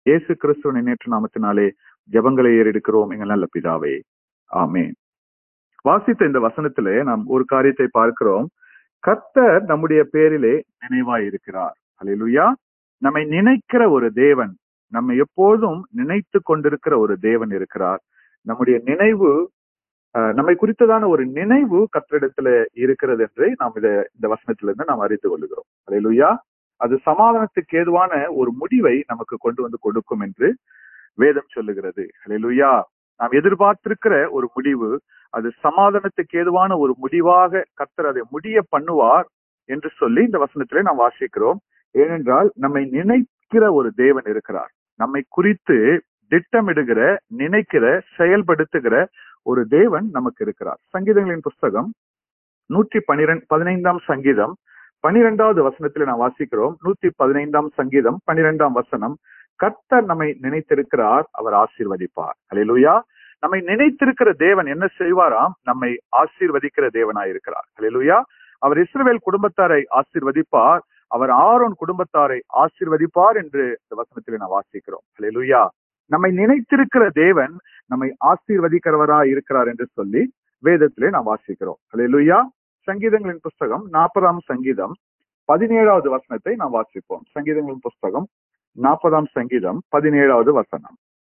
இயேசு கிறிஸ்துவின் நேற்று நாமத்தினாலே ஜெபங்களை ஏறெடுக்கிறோம் எங்கள் நல்ல பிதாவே ஆமென் வாசித்த இந்த வசனத்திலே நாம் ஒரு காரியத்தை பார்க்கிறோம் கர்த்தர் நம்முடைய பேரிலே நினைவாய் இருக்கிறார் அல்லேலூயா நம்மை நினைக்கிற ஒரு தேவன் நம்மை எப்போதும் நினைத்து கொண்டிருக்கிற ஒரு தேவன் இருக்கிறார் நம்முடைய நினைவு அஹ், நம்மை குறித்ததான ஒரு நினைவு கர்த்தரிடத்துல இருக்கிறது என்று நாம் இத இந்த வசனத்திலிருந்து நாம் அறிந்து கொள்கிறோம் அல்லேலூயா அது சமாதானத்துக்கு ஏதுவான ஒரு முடிவை நமக்கு கொண்டு வந்து கொடுக்கும் என்று வேதம் சொல்லுகிறது அல்லேலூயா நாம் எதிர்பார்த்திருக்கிற ஒரு முடிவு அது சமாதானத்துக்கு ஏதுவான ஒரு முடிவாக கர்த்தர் அதை முடிய பண்ணுவார் என்று சொல்லி இந்த வசனத்திலே நாம் வாசிக்கிறோம் ஏனென்றால் நம்மை நினைக்கிற ஒரு தேவன் இருக்கிறார் நம்மை குறித்து திட்டமிடுகிற நினைக்கிற செயல்படுத்துகிற ஒரு தேவன் நமக்கு இருக்கிறார் சங்கீதங்களின் புஸ்தகம் நூற்றி பனிரெண்டு பதினைந்தாம் சங்கீதம் பனிரெண்டாவது வசனத்தில் நாம் வாசிக்கிறோம் நூத்தி பதினைந்தாம் சங்கீதம் பனிரெண்டாம் வசனம் கர்த்தர் நம்மை நினைத்திருக்கிறார் அவர் ஆசீர்வதிப்பார் அல்லேலூயா நம்மை நினைத்திருக்கிற தேவன் என்ன செய்வாராம் நம்மை ஆசீர்வதிக்கிற தேவனாயிருக்கிறார் அல்லேலூயா அவர் இஸ்ரவேல் குடும்பத்தாரை ஆசீர்வதிப்பார் அவர் ஆரோன் குடும்பத்தாரை ஆசீர்வதிப்பார் என்று இந்த வசனத்தில் நாம் வாசிக்கிறோம் அல்லேலூயா நம்மை நினைத்திருக்கிற தேவன் நம்மை ஆசீர்வதிக்கிறவராய் இருக்கிறார் என்று சொல்லி வேதத்திலே நாம் வாசிக்கிறோம் அல்லேலூயா சங்கீதங்களின் புஸ்தகம் நாற்பதாம் சங்கீதம் பதினேழாவது வசனத்தை நாம் வாசிப்போம் சங்கீதங்களின் புஸ்தகம் நாற்பதாம் சங்கீதம் பதினேழாவது வசனம்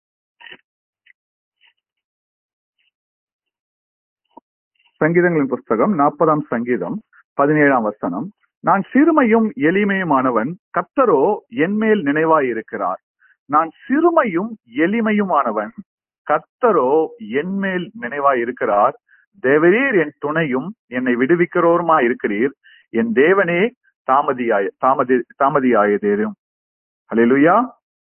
சங்கீதங்களின் புஸ்தகம் நாற்பதாம் சங்கீதம் பதினேழாம் வசனம் நான் சிறுமையும் எளிமையுமானவன் கர்த்தரோ என்மேல் நினைவாய் இருக்கிறார் நான் சிறுமையும் எளிமையுமானவன் கர்த்தரோ என்மேல் நினைவாய் இருக்கிறார் தேவரீர் என் துணையும் என்னை விடுவிக்கிறோருமா இருக்கிறீர் என் தேவனே தாமதியாய தாமதி தாமதியாயதேரும் அல்லேலூயா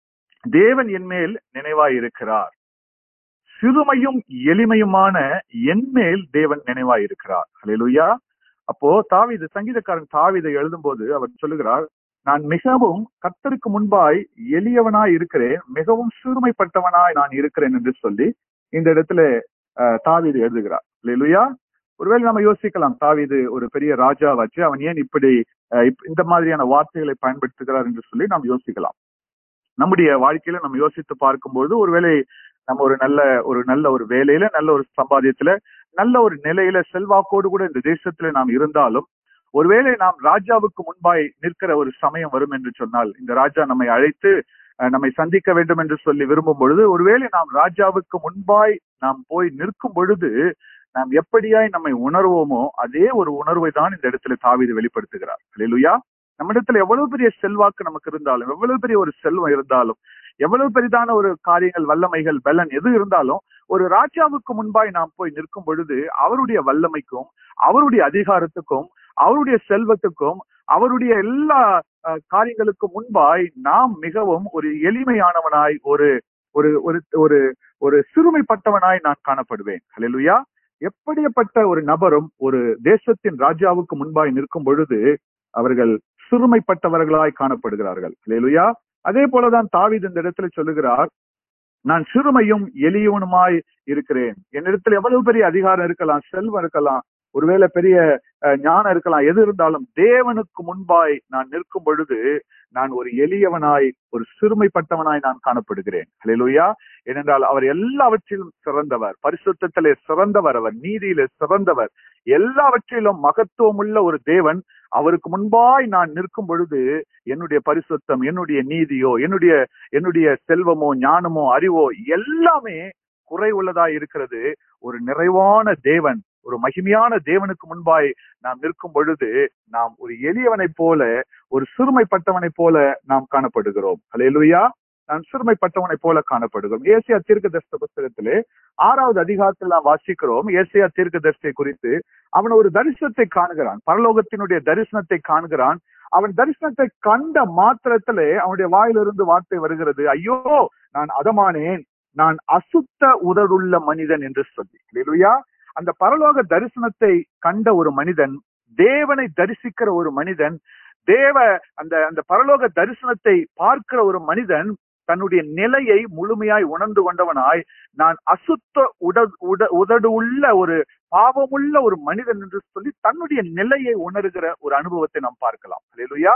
தேவன் என்மேல் நினைவாய் இருக்கிறார் சிறுமையும் எளிமையுமான என்மேல் தேவன் நினைவாய் இருக்கிறார் அல்லேலூயா அப்போ தாவீது சங்கீதக்காரன் தாவீதை எழுதும்போது அவர் சொல்லுகிறார் நான் மிகவும் கர்த்தருக்கு முன்பாய் எளியவனாய் இருக்கிறேன் மிகவும் சிறுமைப்பட்டவனாய் நான் இருக்கிறேன் என்று சொல்லி இந்த இடத்துல அஹ், தாவீது எழுதுகிறார் இல்லையா ஒருவேளை நம்ம யோசிக்கலாம் தாவீது ஒரு பெரிய ராஜா வச்சு அவன் ஏன் இப்படி அஹ், இப்ப- இந்த மாதிரியான வார்த்தைகளை பயன்படுத்துகிறார் என்று சொல்லி நாம் யோசிக்கலாம் நம்முடைய வாழ்க்கையில நம்ம யோசித்து பார்க்கும்போது ஒருவேளை நம்ம ஒரு நல்ல ஒரு நல்ல ஒரு வேலையில நல்ல ஒரு சம்பாதியத்துல நல்ல ஒரு நிலையில செல்வாக்கோடு கூட இந்த தேசத்துல நாம் இருந்தாலும் ஒருவேளை நாம் ராஜாவுக்கு முன்பாய் நிற்கிற ஒரு சமயம் வரும் என்று சொன்னால் இந்த ராஜா நம்மை அழைத்து அஹ், நம்மை சந்திக்க வேண்டும் என்று சொல்லி விரும்பும் பொழுது ஒருவேளை நாம் ராஜாவுக்கு முன்பாய் நாம் போய் நிற்கும் பொழுது நாம் எப்படியாய் நம்மை உணர்வோமோ அதே ஒரு உணர்வை தான் இந்த இடத்துல தாவீது வெளிப்படுத்துகிறார் அல்லேலூயா நம்ம இடத்துல எவ்வளவு பெரிய செல்வாக்கு நமக்கு இருந்தாலும் எவ்வளவு பெரிய ஒரு செல்வம் இருந்தாலும் எவ்வளவு பெரிதான ஒரு காரியங்கள் வல்லமைகள் பலன் எது இருந்தாலும் ஒரு ராஜாவுக்கு முன்பாய் நாம் போய் நிற்கும் பொழுது அவருடைய வல்லமைக்கும் அவருடைய அதிகாரத்துக்கும் அவருடைய செல்வத்துக்கும் அவருடைய எல்லா அஹ், காரியங்களுக்கும் முன்பாய் நாம் மிகவும் ஒரு எளிமையானவனாய் ஒரு ஒரு ஒரு ஒரு ஒரு சிறுமைப்பட்டவனாய் நான் காணப்படுவேன் ஹalleluya எப்படிப்பட்ட ஒரு நபரும் ஒரு தேசத்தின் ராஜாவுக்கு முன்பாய் நிற்கும் பொழுது அவர்கள் சிறுமைப்பட்டவர்களாய் காணப்படுகிறார்கள் ஹalleluya அதே போலதான் தாவீது இந்த இடத்துல சொல்லுகிறார் நான் சிறுமையும் எளியவனுமாய் இருக்கிறேன் என்னிடத்தில் எவ்வளவு பெரிய அதிகாரம் இருக்கலாம் செல்வம் இருக்கலாம் ஒருவேளை பெரிய அஹ், ஞானம் இருக்கலாம் எது இருந்தாலும் தேவனுக்கு முன்பாய் நான் நிற்கும் பொழுது நான் ஒரு எளியவனாய் ஒரு சிறுமைப்பட்டவனாய் நான் காணப்படுகிறேன் ஹalleluya ஏனென்றால் அவர் எல்லாவற்றிலும் சிறந்தவர் பரிசுத்தத்திலே சிறந்தவர் அவர் நீதியிலே சிறந்தவர் எல்லாவற்றிலும் மகத்துவமுள்ள ஒரு தேவன் அவருக்கு முன்பாய் நான் நிற்கும் பொழுது என்னுடைய பரிசுத்தம் என்னுடைய நீதியோ என்னுடைய என்னுடைய செல்வமோ ஞானமோ அறிவோ எல்லாமே குறை உள்ளதா இருக்கிறது ஒரு நிறைவான தேவன் ஒரு மகிமையான தேவனுக்கு முன்பாய் நாம் நிற்கும் பொழுது நாம் ஒரு எளியவனைப் போல ஒரு சிறுமைப்பட்டவனைப் போல நாம் காணப்படுகிறோம் அல்லேலூயா நாம் சிறுமைப்பட்டவனைப் போல காணப்படுகிறோம் ஏசியா தீர்க்க புஸ்தகத்திலே ஆறாவது அதிகாரத்தில் நாம் வாசிக்கிறோம் ஏசியா தீர்க்க குறித்து அவன் ஒரு தரிசனத்தை காணுகிறான் பரலோகத்தினுடைய தரிசனத்தை காண்கிறான் அவன் தரிசனத்தை கண்ட மாத்திரத்திலே அவனுடைய வாயிலிருந்து வார்த்தை வருகிறது ஐயோ நான் அதமானேன் நான் அசுத்த உதடுள்ள மனிதன் என்று சொல்லி இல்லையா அந்த பரலோக தரிசனத்தை கண்ட ஒரு மனிதன் தேவனை தரிசிக்கிற ஒரு மனிதன் தேவ அந்த அந்த பரலோக தரிசனத்தை பார்க்கிற ஒரு மனிதன் தன்னுடைய நிலையை முழுமையாய் உணர்ந்து கொண்டவனாய் நான் அசுத்த உட உட உதடு உள்ள ஒரு பாவமுள்ள ஒரு மனிதன் என்று சொல்லி தன்னுடைய நிலையை உணர்கிற ஒரு அனுபவத்தை நாம் பார்க்கலாம் அல்லேலூயா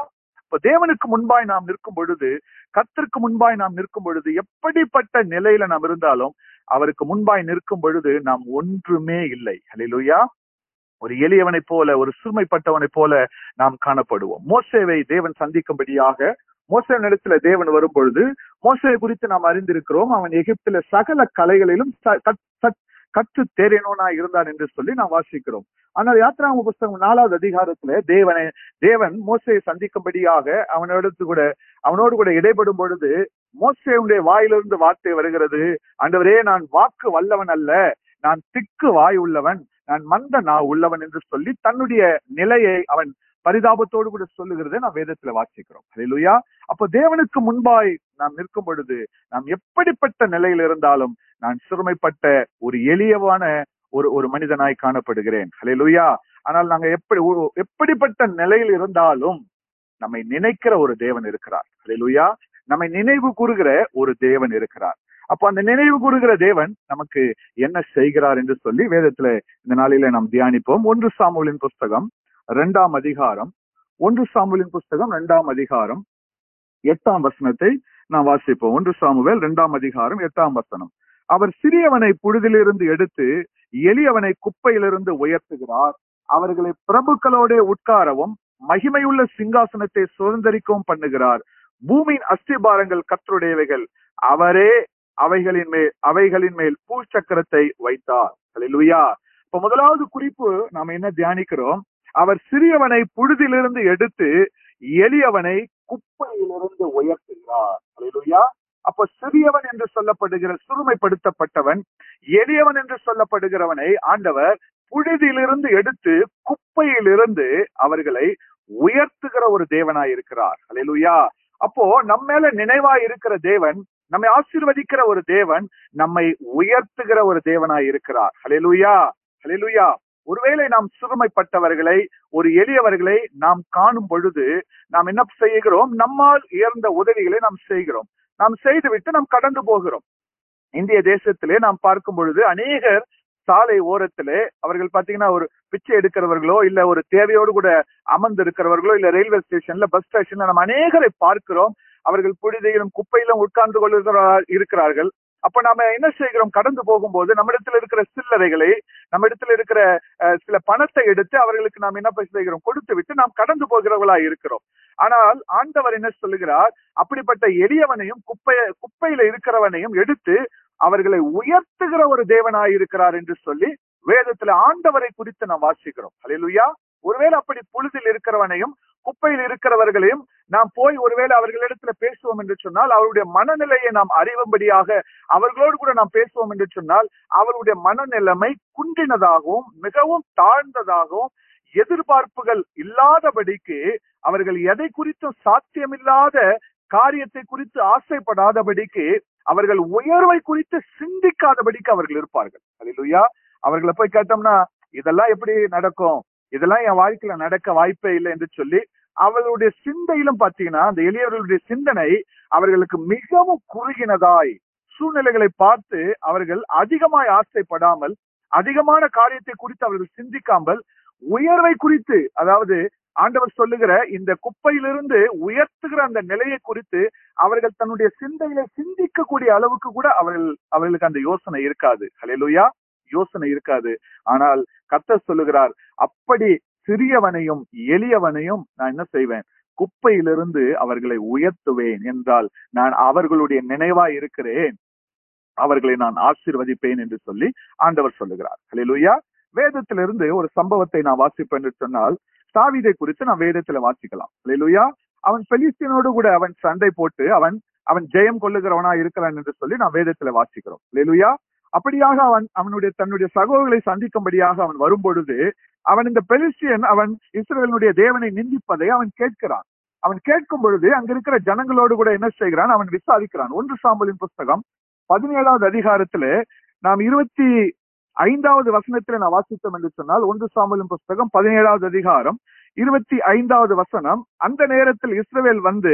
இப்ப தேவனுக்கு முன்பாய் நாம் நிற்கும் பொழுது கர்த்தருக்கு முன்பாய் நாம் நிற்கும் பொழுது எப்படிப்பட்ட நிலையில நாம் இருந்தாலும் அவருக்கு முன்பாய் நிற்கும் பொழுது நாம் ஒன்றுமே இல்லை ஹalleluya ஒரு எளியவனைப் போல ஒரு சிறுமைப்பட்டவனைப் போல நாம் காணப்படுவோம் மோசேவை தேவன் சந்திக்கும்படியாக மோசே நிலத்துல தேவன் வரும் பொழுது மோசையை குறித்து நாம் அறிந்திருக்கிறோம் அவன் எகிப்தில சகல கலைகளிலும் ச- கற்- சற்- கற்று தேறினவனா இருந்தான் என்று சொல்லி நாம் வாசிக்கிறோம் ஆனால் யாத்ராம புஸ்தகம் நாலாவது அதிகாரத்துல தேவனை தேவன் மோசையை சந்திக்கும்படியாக அவனோடு கூட அவனோடு கூட இடைப்படும் பொழுது மோசேயுடைய வாயிலிருந்து வார்த்தை வருகிறது ஆண்டவரே நான் வாக்கு வல்லவன் அல்ல நான் திக்கு வாய் உள்ளவன் நான் மந்த நா உள்ளவன் என்று சொல்லி தன்னுடைய நிலையை அவன் பரிதாபத்தோடு கூட சொல்லுகிறதை நாம் வேதத்துல வாசிக்கிறோம் ஹalleluya அப்ப தேவனுக்கு முன்பாய் நாம் நிற்கும் பொழுது நாம் எப்படிப்பட்ட நிலையில் இருந்தாலும் நான் சிறுமைப்பட்ட ஒரு எளியவான ஒரு ஒரு மனிதனாய் காணப்படுகிறேன் ஹalleluya ஆனால் நாங்க எப்படி ஒரு- எப்படிப்பட்ட நிலையில் இருந்தாலும் நம்மை நினைக்கிற ஒரு தேவன் இருக்கிறார் ஹalleluya நம்மை நினைவு கூறுகிற ஒரு தேவன் இருக்கிறார் அப்ப அந்த நினைவு கூறுகிற தேவன் நமக்கு என்ன செய்கிறார் என்று சொல்லி வேதத்துல இந்த நாளில நாம் தியானிப்போம் ஒன்று சாமுவேலின் புஸ்தகம் இரண்டாம் அதிகாரம் ஒன்று சாமுவேலின் புஸ்தகம் இரண்டாம் அதிகாரம் எட்டாம் வசனத்தை நாம் வாசிப்போம் ஒன்று சாமுவேல் இரண்டாம் அதிகாரம் எட்டாம் வசனம் அவர் சிறியவனை புழுதிலிருந்து எடுத்து எளியவனை குப்பையிலிருந்து உயர்த்துகிறார் அவர்களை பிரபுக்களோட உட்காரவும் மகிமையுள்ள சிங்காசனத்தை சுதந்திரிக்கவும் பண்ணுகிறார் பூமியின் அஸ்திபாரங்கள் கத்தருடையவைகள் அவரே அவைகளின் மேல் அவைகளின் மேல் பூச்சக்கரத்தை வைத்தார் ஹalleluya இப்ப முதலாவது குறிப்பு நாம என்ன தியானிக்கிறோம் அவர் சிறியவனை புழுதிலிருந்து எடுத்து எளியவனை குப்பையிலிருந்து உயர்த்துகிறார் ஹalleluya அப்ப சிறியவன் என்று சொல்லப்படுகிற சிறுமைப்படுத்தப்பட்டவன் எளியவன் என்று சொல்லப்படுகிறவனை ஆண்டவர் புழுதியிலிருந்து எடுத்து குப்பையிலிருந்து அவர்களை உயர்த்துகிற ஒரு தேவனாய் இருக்கிறார் ஹalleluya அப்போ நம்ம மேல நினைவாய் இருக்கிற தேவன் நம்மை ஆசீர்வதிக்கிற ஒரு தேவன் நம்மை உயர்த்துகிற ஒரு தேவனாய் இருக்கிறார் ஹalleluya ஹalleluya ஒருவேளை நாம் சிறுமைப்பட்டவர்களை ஒரு எளியவர்களை நாம் காணும் பொழுது நாம் என்ன செய்கிறோம் நம்மால் உயர்ந்த உதவிகளை நாம் செய்கிறோம் நாம் செய்துவிட்டு நாம் கடந்து போகிறோம் இந்திய தேசத்திலே நாம் பார்க்கும் பொழுது அநேகர் சாலை ஓரத்திலே அவர்கள் பாத்தீங்கன்னா ஒரு பிச்சை எடுக்கிறவர்களோ இல்ல ஒரு தேவையோடு கூட அமர்ந்து இருக்கிறவர்களோ இல்ல ரயில்வே ஸ்டேஷன்ல பஸ் ஸ்டேஷன்ல நம்ம அநேகரை பார்க்கிறோம் அவர்கள் புழுதியிலும் குப்பையிலும் உட்கார்ந்து கொள்ளுகிறார் இருக்கிறார்கள் அப்ப நாம என்ன செய்கிறோம் கடந்து போகும்போது நம்மிடத்துல இருக்கிற சில்லறைகளை நம்ம இடத்துல இருக்கிற அஹ், சில பணத்தை எடுத்து அவர்களுக்கு நாம் என்ன செய்கிறோம் கொடுத்து விட்டு நாம் கடந்து போகிறவர்களா இருக்கிறோம் ஆனால் ஆண்டவர் என்ன சொல்லுகிறார் அப்படிப்பட்ட எளியவனையும் குப்பைய குப்பையில இருக்கிறவனையும் எடுத்து அவர்களை உயர்த்துகிற ஒரு தேவனாய் இருக்கிறார் என்று சொல்லி வேதத்துல ஆண்டவரை குறித்து நாம் வாசிக்கிறோம் ஹalleluya ஒருவேளை அப்படி புழுதில் இருக்கிறவனையும் குப்பையில் இருக்கிறவர்களையும் நாம் போய் ஒருவேளை அவர்களிடத்துல பேசுவோம் என்று சொன்னால் அவருடைய மனநிலையை நாம் அறிவும்படியாக அவர்களோடு கூட நாம் பேசுவோம் என்று சொன்னால் அவருடைய மனநிலைமை குன்றினதாகவும் மிகவும் தாழ்ந்ததாகவும் எதிர்பார்ப்புகள் இல்லாதபடிக்கு அவர்கள் எதை குறித்தும் சாத்தியமில்லாத காரியத்தை குறித்து ஆசைப்படாதபடிக்கு அவர்கள் உயர்வை குறித்து சிந்திக்காதபடிக்கு அவர்கள் இருப்பார்கள் அல்லா அவர்களை போய் கேட்டோம்னா இதெல்லாம் எப்படி நடக்கும் இதெல்லாம் என் வாழ்க்கையில நடக்க வாய்ப்பே இல்லை என்று சொல்லி அவர்களுடைய சிந்தையிலும் பாத்தீங்கன்னா அந்த எளியவர்களுடைய சிந்தனை அவர்களுக்கு மிகவும் குறுகினதாய் சூழ்நிலைகளை பார்த்து அவர்கள் அதிகமாய் ஆசைப்படாமல் அதிகமான காரியத்தை குறித்து அவர்கள் சிந்திக்காமல் உயர்வை குறித்து அதாவது ஆண்டவர் சொல்லுகிற இந்த குப்பையிலிருந்து உயர்த்துகிற அந்த நிலையை குறித்து அவர்கள் தன்னுடைய சிந்தையில சிந்திக்கக்கூடிய அளவுக்கு கூட அவர்கள் அவர்களுக்கு அந்த யோசனை இருக்காது ஹalleluya யோசனை இருக்காது ஆனால் கர்த்தர் சொல்லுகிறார் அப்படி சிறியவனையும் எளியவனையும் நான் என்ன செய்வேன் குப்பையிலிருந்து அவர்களை உயர்த்துவேன் என்றால் நான் அவர்களுடைய நினைவாய் இருக்கிறேன் அவர்களை நான் ஆசீர்வதிப்பேன் என்று சொல்லி ஆண்டவர் சொல்லுகிறார் ஹalleluya வேதத்திலிருந்து ஒரு சம்பவத்தை நான் வாசிப்பேன் என்று சொன்னால் தாவீதை குறித்து நான் வேதத்துல வாசிக்கலாம் ஹalleluya அவன் பெலிஸ்தீனோடு கூட அவன் சண்டை போட்டு அவன் அவன் ஜெயம் கொள்ளுகிறவனா இருக்கிறான் என்று சொல்லி நான் வேதத்துல வாசிக்கிறோம் ஹalleluya அப்படியாக அவன் அவனுடைய தன்னுடைய சகோதரர்களை சந்திக்கும்படியாக அவன் வரும்பொழுது அவன் இந்த பெலிஸ்தியன் அவன் இஸ்ரேலுடைய தேவனை நிந்திப்பதை அவன் கேட்கிறான் அவன் கேட்கும் பொழுது அங்க இருக்கிற ஜனங்களோடு கூட என்ன செய்கிறான் அவன் விசாரிக்கிறான் ஒன்று சாம்பலின் புஸ்தகம் பதினேழாவது அதிகாரத்துல நாம் இருபத்தி ஐந்தாவது வசனத்துல நான் வாசித்தோம் என்று சொன்னால் ஒன்று சாம்பலின் புஸ்தகம் பதினேழாவது அதிகாரம் இருபத்தி ஐந்தாவது வசனம் அந்த நேரத்தில் இஸ்ரவேல் வந்து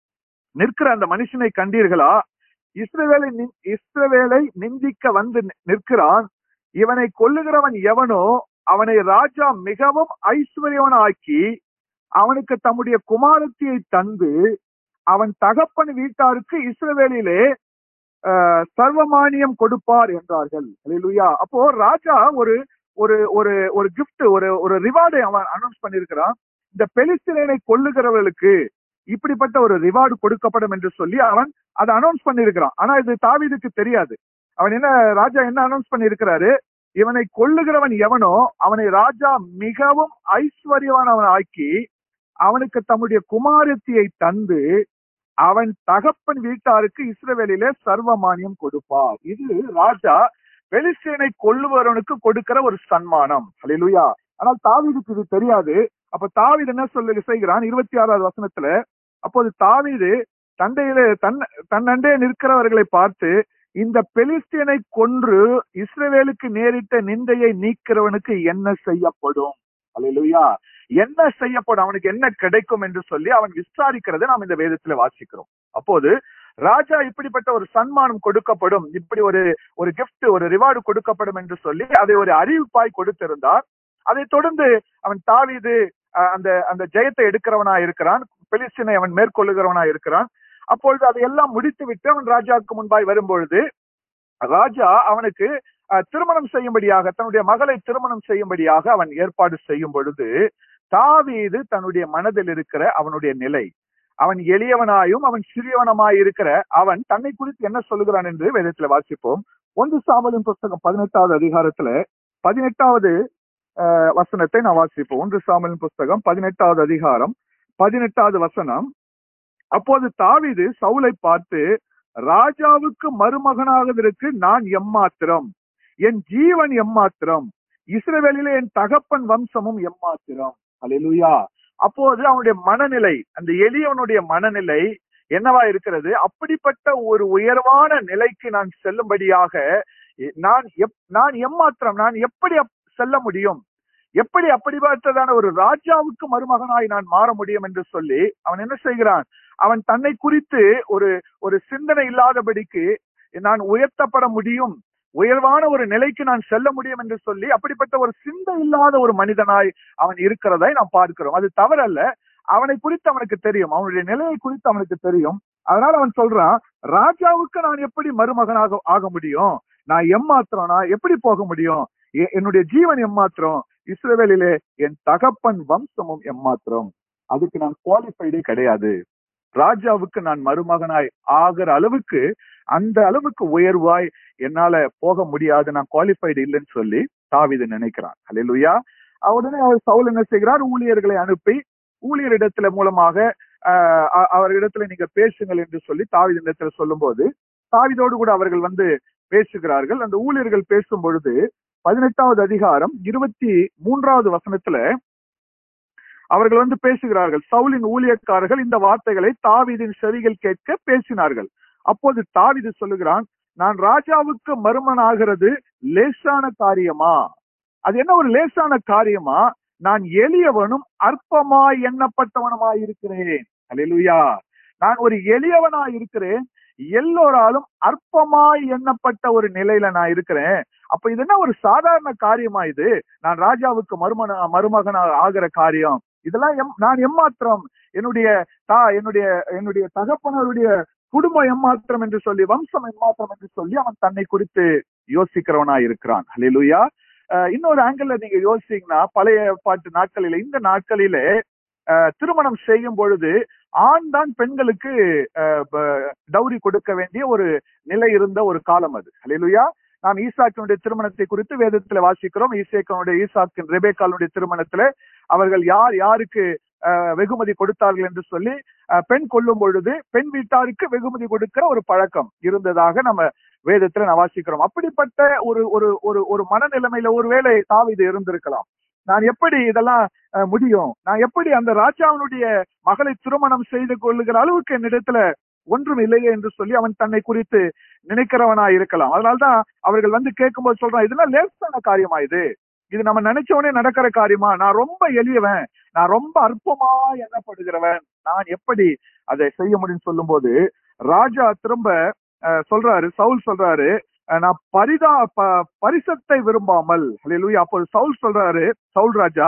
நிற்கிற அந்த மனுஷனை கண்டீர்களா இஸ்ரவேலை நின்- இஸ்ரவேலை நிந்திக்க வந்து நி- நிற்கிறான் இவனை கொல்லுகிறவன் எவனோ அவனை ராஜா மிகவும் ஐஸ்வர்யவனாக்கி அவனுக்கு தம்முடைய குமாரத்தியை தந்து அவன் தகப்பன் வீட்டாருக்கு இஸ்ரவேலிலே அஹ், சர்வமானியம் கொடுப்பார் என்றார்கள் அல்லேலூயா அப்போ ராஜா ஒரு ஒரு ஒரு ஒரு gift ஒரு ஒரு ரிவார்டை அவன் அனௌன்ஸ் பண்ணியிருக்கிறான் இந்த பெலிஸ்திரனை கொல்லுகிறவர்களுக்கு இப்படிப்பட்ட ஒரு ரிவார்டு கொடுக்கப்படும் என்று சொல்லி அவன் அதை அனௌன்ஸ் பண்ணியிருக்கிறான் ஆனா இது தாவீதுக்கு தெரியாது அவன் என்ன ராஜா என்ன அனௌன்ஸ் பண்ணியிருக்கிறாரு இவனை கொல்லுகிறவன் எவனோ அவனை ராஜா மிகவும் ஐஸ்வர்யவானவன் ஆக்கி அவனுக்கு தம்முடைய குமாரத்தியை தந்து அவன் தகப்பன் வீட்டாருக்கு இஸ்ரவேலிலே சர்வமானியம் கொடுப்பார் இது ராஜா பெலிஸ்தீனை கொல்லுபவனுக்கு கொடுக்கிற ஒரு சன்மானம் ஹalleluya ஆனால் தாவீதுக்கு இது தெரியாது அப்ப தாவீது என்ன சொல்லி செய்கிறான் இருபத்தி ஆறாவது வசனத்துல அப்போது தாவீது தண்டையிலே தன் தன்னண்டே நிற்கிறவர்களை பார்த்து இந்த பெலிஸ்தீனை கொன்று இஸ்ரவேலுக்கு நேரிட்ட நிந்தையை நீக்கிறவனுக்கு என்ன செய்யப்படும் அல்லேலூயா என்ன செய்யப்படும் அவனுக்கு என்ன கிடைக்கும் என்று சொல்லி அவன் விசாரிக்கிறதை நாம் இந்த வேதத்துல வாசிக்கிறோம் அப்போது ராஜா இப்படிப்பட்ட ஒரு சன்மானம் கொடுக்கப்படும் இப்படி ஒரு ஒரு gift ஒரு ரிவார்டு கொடுக்கப்படும் என்று சொல்லி அதை ஒரு அறிவிப்பாய் கொடுத்திருந்தார் அதை தொடர்ந்து அவன் தாவீது அஹ், அந்த அந்த ஜெயத்தை எடுக்கிறவனா இருக்கிறான் பெலிஸ்தீனை அவன் மேற்கொள்ளுகிறவனா இருக்கிறான் அப்பொழுது அதையெல்லாம் முடித்து விட்டு அவன் ராஜாவுக்கு முன்பாய் வரும்பொழுது ராஜா அவனுக்கு அஹ், திருமணம் செய்யும்படியாக தன்னுடைய மகளை திருமணம் செய்யும்படியாக அவன் ஏற்பாடு செய்யும் பொழுது தாவீது தன்னுடைய மனதில் இருக்கிற அவனுடைய நிலை அவன் எளியவனாயும் அவன் சிறியவனமாய் இருக்கிற அவன் தன்னை குறித்து என்ன சொல்லுகிறான் என்று வேதத்துல வாசிப்போம் ஒன்று சாமலின் புஸ்தகம் பதினெட்டாவது அதிகாரத்துல பதினெட்டாவது அஹ், வசனத்தை நான் வாசிப்போம் ஒன்று சாமலின் புஸ்தகம் பதினெட்டாவது அதிகாரம் பதினெட்டாவது வசனம் அப்போது தாவீது சவுலை பார்த்து ராஜாவுக்கு மருமகனாவதற்கு நான் எம்மாத்திரம் என் ஜீவன் எம்மாத்திரம் இஸ்ரவேலிலே என் தகப்பன் வம்சமும் எம்மாத்திரம் அல்லேலூயா அப்போது அவனுடைய மனநிலை அந்த எளியவனுடைய மனநிலை என்னவா இருக்கிறது அப்படிப்பட்ட ஒரு உயர்வான நிலைக்கு நான் செல்லும்படியாக எ- நான் எப்- நான் எம்மாத்திரம் நான் எப்படி அப்- செல்ல முடியும் எப்படி அப்படிப்பட்டதான ஒரு ராஜாவுக்கு மருமகனாய் நான் மாற முடியும் என்று சொல்லி அவன் என்ன செய்கிறான் அவன் தன்னை குறித்து ஒரு ஒரு சிந்தனை இல்லாதபடிக்கு நான் உயர்த்தப்பட முடியும் உயர்வான ஒரு நிலைக்கு நான் செல்ல முடியும் என்று சொல்லி அப்படிப்பட்ட ஒரு சிந்தை இல்லாத ஒரு மனிதனாய் அவன் இருக்கிறதை நாம் பார்க்கிறோம் அது தவறல்ல அவனை குறித்து அவனுக்கு தெரியும் அவனுடைய நிலையை குறித்து அவனுக்கு தெரியும் அதனால அவன் சொல்றான் ராஜாவுக்கு நான் எப்படி மருமகனாக ஆக முடியும் நான் எம்மாத்திரம் நான் எப்படி போக முடியும் எ- என்னுடைய ஜீவன் எம்மாத்திரம் இஸ்ரவேலிலே என் தகப்பன் வம்சமும் எம்மாத்திரம் அதுக்கு நான் குவாலிஃபைடே கிடையாது ராஜாவுக்கு நான் மருமகனாய் ஆகிற அளவுக்கு அந்த அளவுக்கு உயர்வாய் என்னால போக முடியாது நான் குவாலிஃபைடு இல்லைன்னு சொல்லி தாவீது நினைக்கிறான் அல்லேலூயா உடனே அவர் சவுல் என்ன செய்கிறார் ஊழியர்களை அனுப்பி ஊழியரிடத்துல மூலமாக ஆஹ் அ- அவர்களிடத்துல நீங்க பேசுங்கள் என்று சொல்லி தாவீது இடத்துல சொல்லும்போது தாவீதோடு கூட அவர்கள் வந்து பேசுகிறார்கள் அந்த ஊழியர்கள் பேசும் பொழுது பதினெட்டாவது அதிகாரம் இருபத்தி மூன்றாவது வசனத்துல அவர்கள் வந்து பேசுகிறார்கள் சவுலின் ஊழியக்காரர்கள் இந்த வார்த்தைகளை தாவீதின் செவிகள் கேட்க பேசினார்கள் அப்போது தாவீது சொல்லுகிறான் நான் ராஜாவுக்கு மருமனாகிறது லேசான காரியமா அது என்ன ஒரு லேசான காரியமா நான் எளியவனும் அற்பமாய் எண்ணப்பட்டவனுமாய் இருக்கிறேன் அல்லேலூயா நான் ஒரு எளியவனாய் இருக்கிறேன் எல்லோராலும் அற்பமாய் எண்ணப்பட்ட ஒரு நிலையில நான் இருக்கிறேன் அப்ப இது என்ன ஒரு சாதாரண காரியமா இது நான் ராஜாவுக்கு மருமன மருமகனா ஆகிற காரியம் இதெல்லாம் எம் நான் எம்மாத்திரம் என்னுடைய தா என்னுடைய என்னுடைய தகப்பனருடைய குடும்பம் எம்மாத்திரம் என்று சொல்லி வம்சம் எம்மாத்திரம் என்று சொல்லி அவன் தன்னை குறித்து யோசிக்கிறவனா இருக்கிறான் ஹalleluya அஹ் இன்னொரு ஆங்கிள் நீங்க யோசிச்சீங்கன்னா பழைய பாட்டு நாட்களில இந்த நாட்களிலே அஹ் திருமணம் செய்யும் பொழுது ஆண் தான் பெண்களுக்கு டௌரி கொடுக்க வேண்டிய ஒரு நிலை இருந்த ஒரு காலம் அது ஹalleluya நாம் ஈசாக்கினுடைய திருமணத்தை குறித்து வேதத்துல வாசிக்கிறோம் ஈசேக்கனுடைய ஈசாக்கின் ரெபேக்காலுடைய திருமணத்துல அவர்கள் யார் யாருக்கு அஹ், வெகுமதி கொடுத்தார்கள் என்று சொல்லி அஹ், பெண் கொள்ளும் பொழுது பெண் வீட்டாருக்கு வெகுமதி கொடுக்கிற ஒரு பழக்கம் இருந்ததாக நம்ம வேதத்துல நான் வாசிக்கிறோம் அப்படிப்பட்ட ஒரு ஒரு ஒரு ஒரு மனநிலைமையில ஒருவேளை தாவீது இருந்திருக்கலாம் நான் எப்படி இதெல்லாம் அஹ், முடியும் நான் எப்படி அந்த ராஜாவினுடைய மகளை திருமணம் செய்து கொள்ளுகிற அளவுக்கு என்னிடத்துல ஒன்றும் இல்லையே என்று சொல்லி அவன் தன்னை குறித்து நினைக்கிறவனா இருக்கலாம் அதனால்தான் அவர்கள் வந்து கேட்கும்போது சொல்றான் இதெல்லாம் லேசான காரியமா இது இது நம்ம நினைச்ச உடனே நடக்கிற காரியமா நான் ரொம்ப எளியவன் நான் ரொம்ப அற்பமா எண்ணப்படுகிறவன் நான் எப்படி அதை செய்ய முடியும்னு சொல்லும்போது ராஜா திரும்ப அஹ், சொல்றாரு சவுல் சொல்றாரு அஹ், நான் பரிதா ப- பரிசத்தை விரும்பாமல் ஹalleluya அப்போது சவுல் சொல்றாரு சவுல் ராஜா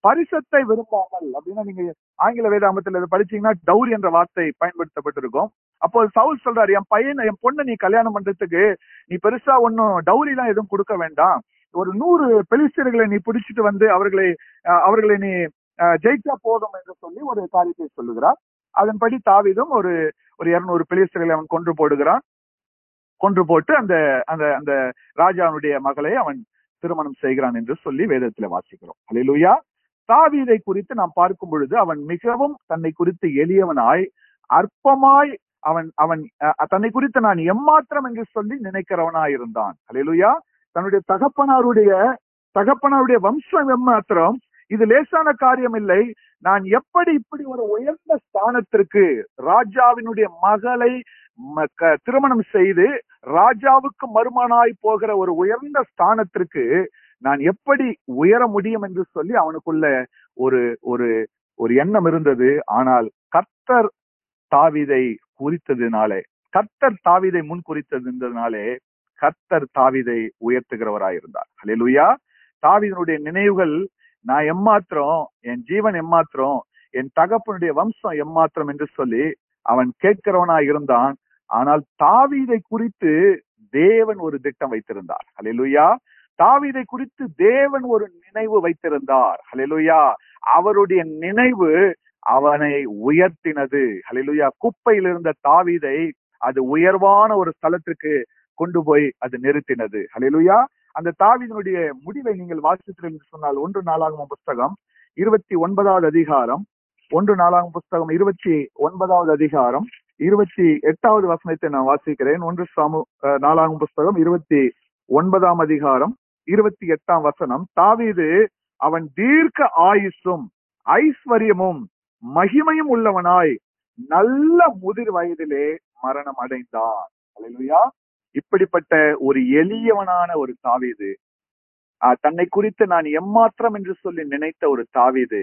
பரிசத்தை விரும்பாமல் அப்படின்னா நீங்க ஆங்கில வேதாமத்தில் இதை படிச்சீங்கன்னா டவுரி என்ற வார்த்தை பயன்படுத்தப்பட்டிருக்கும் அப்போ சவுல் சொல்றாரு என் பையன் என் பொண்ணை நீ கல்யாணம் பண்றதுக்கு நீ பெருசா ஒன்னும் டவுரி எல்லாம் எதுவும் கொடுக்க வேண்டாம் ஒரு நூறு பெலிஸ்தர்களை நீ பிடிச்சிட்டு வந்து அவர்களை அஹ், அவர்களை நீ அஹ், ஜெயிச்சா போதும் என்று சொல்லி ஒரு காரியத்தை சொல்லுகிறார் அதன்படி தாவீதும் ஒரு ஒரு இருநூறு பெலிஸ்தர்களை அவன் கொன்று போடுகிறான் கொன்று போட்டு அந்த அந்த அந்த ராஜாவுடைய மகளை அவன் திருமணம் செய்கிறான் என்று சொல்லி வேதத்துல வாசிக்கிறோம் அல்லேலூயா தாவீதை குறித்து நாம் பார்க்கும் பொழுது அவன் மிகவும் தன்னை குறித்து எளியவனாய் அற்பமாய் அவன் அவன் அஹ், தன்னை குறித்து நான் எம்மாத்திரம் என்று சொல்லி நினைக்கிறவனாய் இருந்தான் அல்லேலூயா தன்னுடைய தகப்பனாருடைய தகப்பனாருடைய வம்சம் எம்மாத்திரம் இது லேசான காரியம் இல்லை நான் எப்படி இப்படி ஒரு உயர்ந்த ஸ்தானத்திற்கு ராஜாவினுடைய மகளை ம- க- திருமணம் செய்து ராஜாவுக்கு மருமனாய் போகிற ஒரு உயர்ந்த ஸ்தானத்திற்கு நான் எப்படி உயர முடியும் என்று சொல்லி அவனுக்குள்ள ஒரு ஒரு ஒரு எண்ணம் இருந்தது ஆனால் கர்த்தர் தாவீதை குறித்ததினாலே கர்த்தர் தாவீதை முன் குறித்ததினாலே கர்த்தர் தாவீதை உயர்த்துகிறவராயிருந்தார் ஹalleluya தாவீதனுடைய நினைவுகள் நான் எம்மாத்திரம் என் ஜீவன் எம்மாத்திரம் என் தகப்பனுடைய வம்சம் எம்மாத்திரம் என்று சொல்லி அவன் கேட்கிறவனாய் இருந்தான் ஆனால் தாவீதை குறித்து தேவன் ஒரு திட்டம் வைத்திருந்தார் ஹalleluya தாவீதை குறித்து தேவன் ஒரு நினைவு வைத்திருந்தார் ஹalleluya அவருடைய நினைவு அவனை உயர்த்தினது ஹalleluya குப்பையில் இருந்த தாவீதை அது உயர்வான ஒரு ஸ்தலத்திற்கு கொண்டு போய் அது நிறுத்தினது ஹalleluya அந்த தாவீதனுடைய முடிவை நீங்கள் வாசித்தீர்கள் என்று சொன்னால் ஒன்று நாளாகும் புஸ்தகம் இருபத்தி ஒன்பதாவது அதிகாரம் ஒன்று நாளாகும் புஸ்தகம் இருபத்தி ஒன்பதாவது அதிகாரம் இருபத்தி எட்டாவது வசனத்தை நான் வாசிக்கிறேன் ஒன்று சாமு அஹ், நாளாகும் புஸ்தகம் இருபத்தி ஒன்பதாம் அதிகாரம் இருபத்தி எட்டாம் வசனம் தாவீது அவன் தீர்க்க ஆயுசும் ஐஸ்வர்யமும் மகிமையும் உள்ளவனாய் நல்ல முதிர் வயதிலே மரணம் அடைந்தான் அல்லேலூயா இப்படிப்பட்ட ஒரு எளியவனான ஒரு தாவீது ஆஹ், தன்னை குறித்து நான் எம்மாத்திரம் என்று சொல்லி நினைத்த ஒரு தாவீது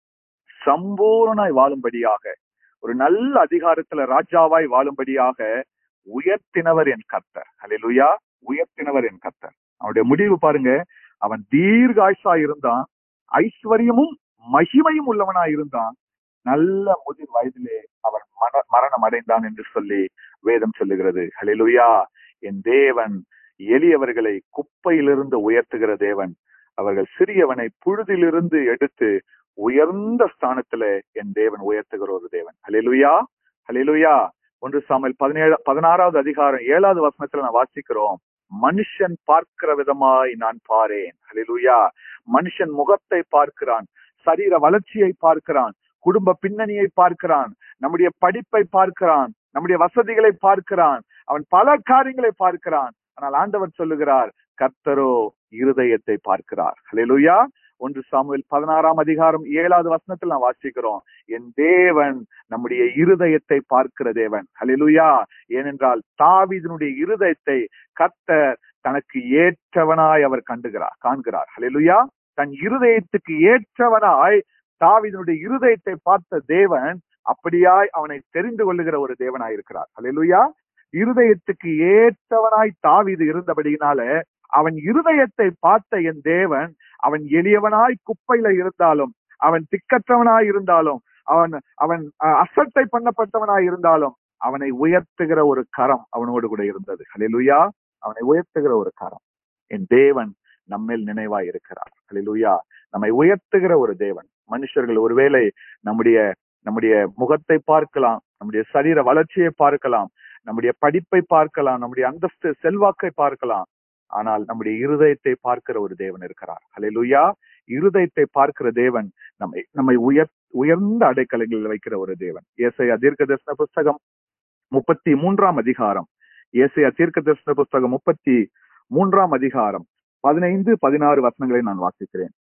சம்பூர்ணாய் வாழும்படியாக ஒரு நல்ல அதிகாரத்துல ராஜாவாய் வாழும்படியாக உயர்த்தினவர் என் கர்த்தர் ஹalleluya உயர்த்தினவர் என் கர்த்தர் அவனுடைய முடிவு பாருங்க அவன் தீர்காயுஷா இருந்தான் ஐஸ்வர்யமும் மகிமையும் உள்ளவனாய் இருந்தான் நல்ல முதிர் வயதிலே அவன் மர- மரணம் அடைந்தான் என்று சொல்லி வேதம் சொல்லுகிறது ஹalleluya என் தேவன் எளியவர்களை குப்பையிலிருந்து உயர்த்துகிற தேவன் அவர்கள் சிறியவனை புழுதிலிருந்து எடுத்து உயர்ந்த ஸ்தானத்துல என் தேவன் உயர்த்துகிற ஒரு தேவன் ஹalleluya ஹalleluya ஒன்று சாமுவேல் பதினேழு பதினாறாவது அதிகாரம் ஏழாவது வசனத்துல நான் வாசிக்கிறோம் மனுஷன் பார்க்கிற விதமாய் நான் பாரேன் ஹalleluya மனுஷன் முகத்தை பார்க்கிறான் சரீர வளர்ச்சியை பார்க்கிறான் குடும்ப பின்னணியை பார்க்கிறான் நம்முடைய படிப்பை பார்க்கிறான் நம்முடைய வசதிகளை பார்க்கிறான் அவன் பல காரியங்களை பார்க்கிறான் ஆனால் ஆண்டவர் சொல்லுகிறார் கர்த்தரோ இருதயத்தை பார்க்கிறார் ஹalleluya ஒன்று சாமுவேல் பதினாறாம் அதிகாரம் ஏழாவது வசனத்தில் நான் வாசிக்கிறோம் என் தேவன் நம்முடைய இருதயத்தை பார்க்கிற தேவன் ஹalleluya ஏனென்றால் தாவீதினுடைய இருதயத்தை கர்த்தர் தனக்கு ஏற்றவனாய் அவர் கண்டுகிறார் காண்கிறார் ஹalleluya தன் இருதயத்துக்கு ஏற்றவனாய் தாவீதினுடைய இருதயத்தை பார்த்த தேவன் அப்படியாய் அவனை தெரிந்து கொள்ளுகிற ஒரு தேவனாய் இருக்கிறார் ஹalleluya இருதயத்துக்கு ஏற்றவனாய் தாவீது இருந்தபடியினால அவன் இருதயத்தை பார்த்த என் தேவன் அவன் எளியவனாய் குப்பையில இருந்தாலும் அவன் திக்கற்றவனாய் இருந்தாலும் அவன் அவன் அஹ், அசட்டை பண்ணப்பட்டவனாய் இருந்தாலும் அவனை உயர்த்துகிற ஒரு கரம் அவனோடு கூட இருந்தது ஹalleluya அவனை உயர்த்துகிற ஒரு கரம் என் தேவன் நம்மேல் நினைவாய் இருக்கிறார் ஹalleluya நம்மை உயர்த்துகிற ஒரு தேவன் மனுஷர்கள் ஒருவேளை நம்முடைய நம்முடைய முகத்தை பார்க்கலாம் நம்முடைய சரீர வளர்ச்சியை பார்க்கலாம் நம்முடைய படிப்பை பார்க்கலாம் நம்முடைய அந்தஸ்து செல்வாக்கை பார்க்கலாம் ஆனால் நம்முடைய இருதயத்தை பார்க்கிற ஒரு தேவன் இருக்கிறார் ஹalleluya இருதயத்தை பார்க்கிற தேவன் நம்மை நம்மை உயர் உயர்ந்த அடைக்கலைகளில் வைக்கிற ஒரு தேவன் ஏசையா தீர்க்க தரிசன புஸ்தகம் முப்பத்தி மூன்றாம் அதிகாரம் ஏசையா தீர்க்க தரிசன புஸ்தகம் முப்பத்தி மூன்றாம் அதிகாரம் பதினைந்து பதினாறு வசனங்களை நான் வாசிக்கிறேன்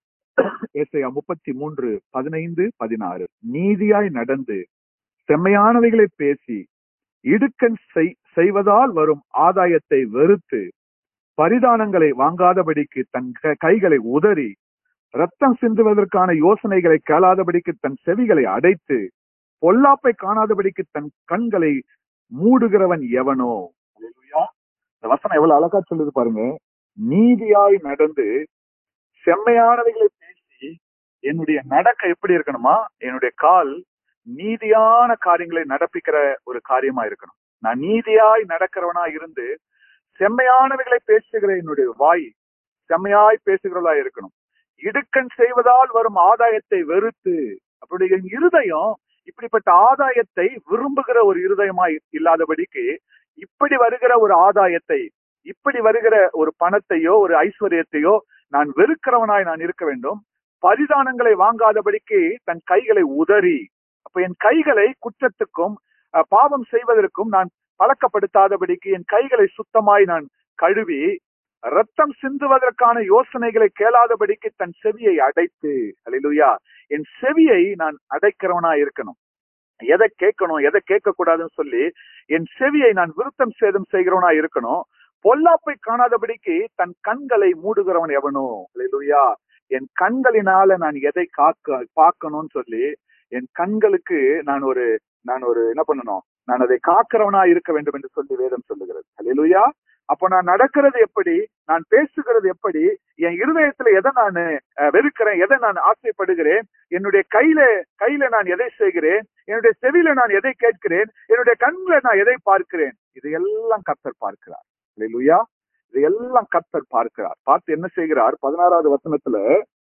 ஏசையா முப்பத்தி மூன்று பதினைந்து பதினாறு நீதியாய் நடந்து செம்மையானவைகளை பேசி இடுக்கண் செய்- செய்வதால் வரும் ஆதாயத்தை வெறுத்து பரிதானங்களை வாங்காதபடிக்கு தன் க- கைகளை உதறி ரத்தம் சிந்துவதற்கான யோசனைகளை கேளாதபடிக்கு தன் செவிகளை அடைத்து பொல்லாப்பை காணாதபடிக்கு தன் கண்களை மூடுகிறவன் எவனோ அல்லேலூயா. இந்த வசனம் எவ்வளவு அழகா சொல்லுது பாருங்க நீதியாய் நடந்து செம்மையானவைகளை பேசி என்னுடைய நடக்க எப்படி இருக்கணுமா என்னுடைய கால் நீதியான காரியங்களை நடப்பிக்கிற ஒரு காரியமா இருக்கணும் நான் நீதியாய் நடக்கிறவனா இருந்து செம்மையானவைகளை பேசுகிற என்னுடைய வாய் செம்மையாய் பேசுகிறவளா இருக்கணும் இடுக்கண் செய்வதால் வரும் ஆதாயத்தை வெறுத்து அப்படி என் இருதயம் இப்படிப்பட்ட ஆதாயத்தை விரும்புகிற ஒரு இருதயமாய் இல்லாதபடிக்கு இப்படி வருகிற ஒரு ஆதாயத்தை இப்படி வருகிற ஒரு பணத்தையோ ஒரு ஐஸ்வர்யத்தையோ நான் வெறுக்கிறவனாய் நான் இருக்க வேண்டும் பரிதானங்களை வாங்காதபடிக்கு தன் கைகளை உதறி அப்ப என் கைகளை குற்றத்துக்கும் அஹ், பாவம் செய்வதற்கும் நான் பழக்கப்படுத்தாதபடிக்கு என் கைகளை சுத்தமாய் நான் கழுவி ரத்தம் சிந்துவதற்கான யோசனைகளை கேளாதபடிக்கு தன் செவியை அடைத்து அல்லேலூயா என் செவியை நான் அடைக்கிறவனா இருக்கணும் எதை கேட்கணும் எதை கேட்க கூடாதுன்னு சொல்லி என் செவியை நான் விருத்தம் சேதம் செய்கிறவனா இருக்கணும் பொல்லாப்பை காணாதபடிக்கு தன் கண்களை மூடுகிறவன் எவனோ அல்லேலூயா என் கண்களினால நான் எதை காக்க பார்க்கணும்னு சொல்லி என் கண்களுக்கு நான் ஒரு நான் ஒரு என்ன பண்ணணும் நான் அதை காக்கிறவனா இருக்க வேண்டும் என்று சொல்லி வேதம் சொல்லுகிறது அல்லேலூயா அப்போ நான் நடக்கிறது எப்படி நான் பேசுகிறது எப்படி என் இருதயத்துல எதை நான் அஹ், வெறுக்கிறேன் எதை நான் ஆசைப்படுகிறேன் என்னுடைய கையில கையில நான் எதை செய்கிறேன் என்னுடைய செவியில நான் எதை கேட்கிறேன் என்னுடைய கண்ணில நான் எதை பார்க்கிறேன் இதையெல்லாம் கர்த்தர் பார்க்கிறார் அல்லேலூயா இதையெல்லாம் கர்த்தர் பார்க்கிறார் பார்த்து என்ன செய்கிறார் பதினாறாவது வசனத்துல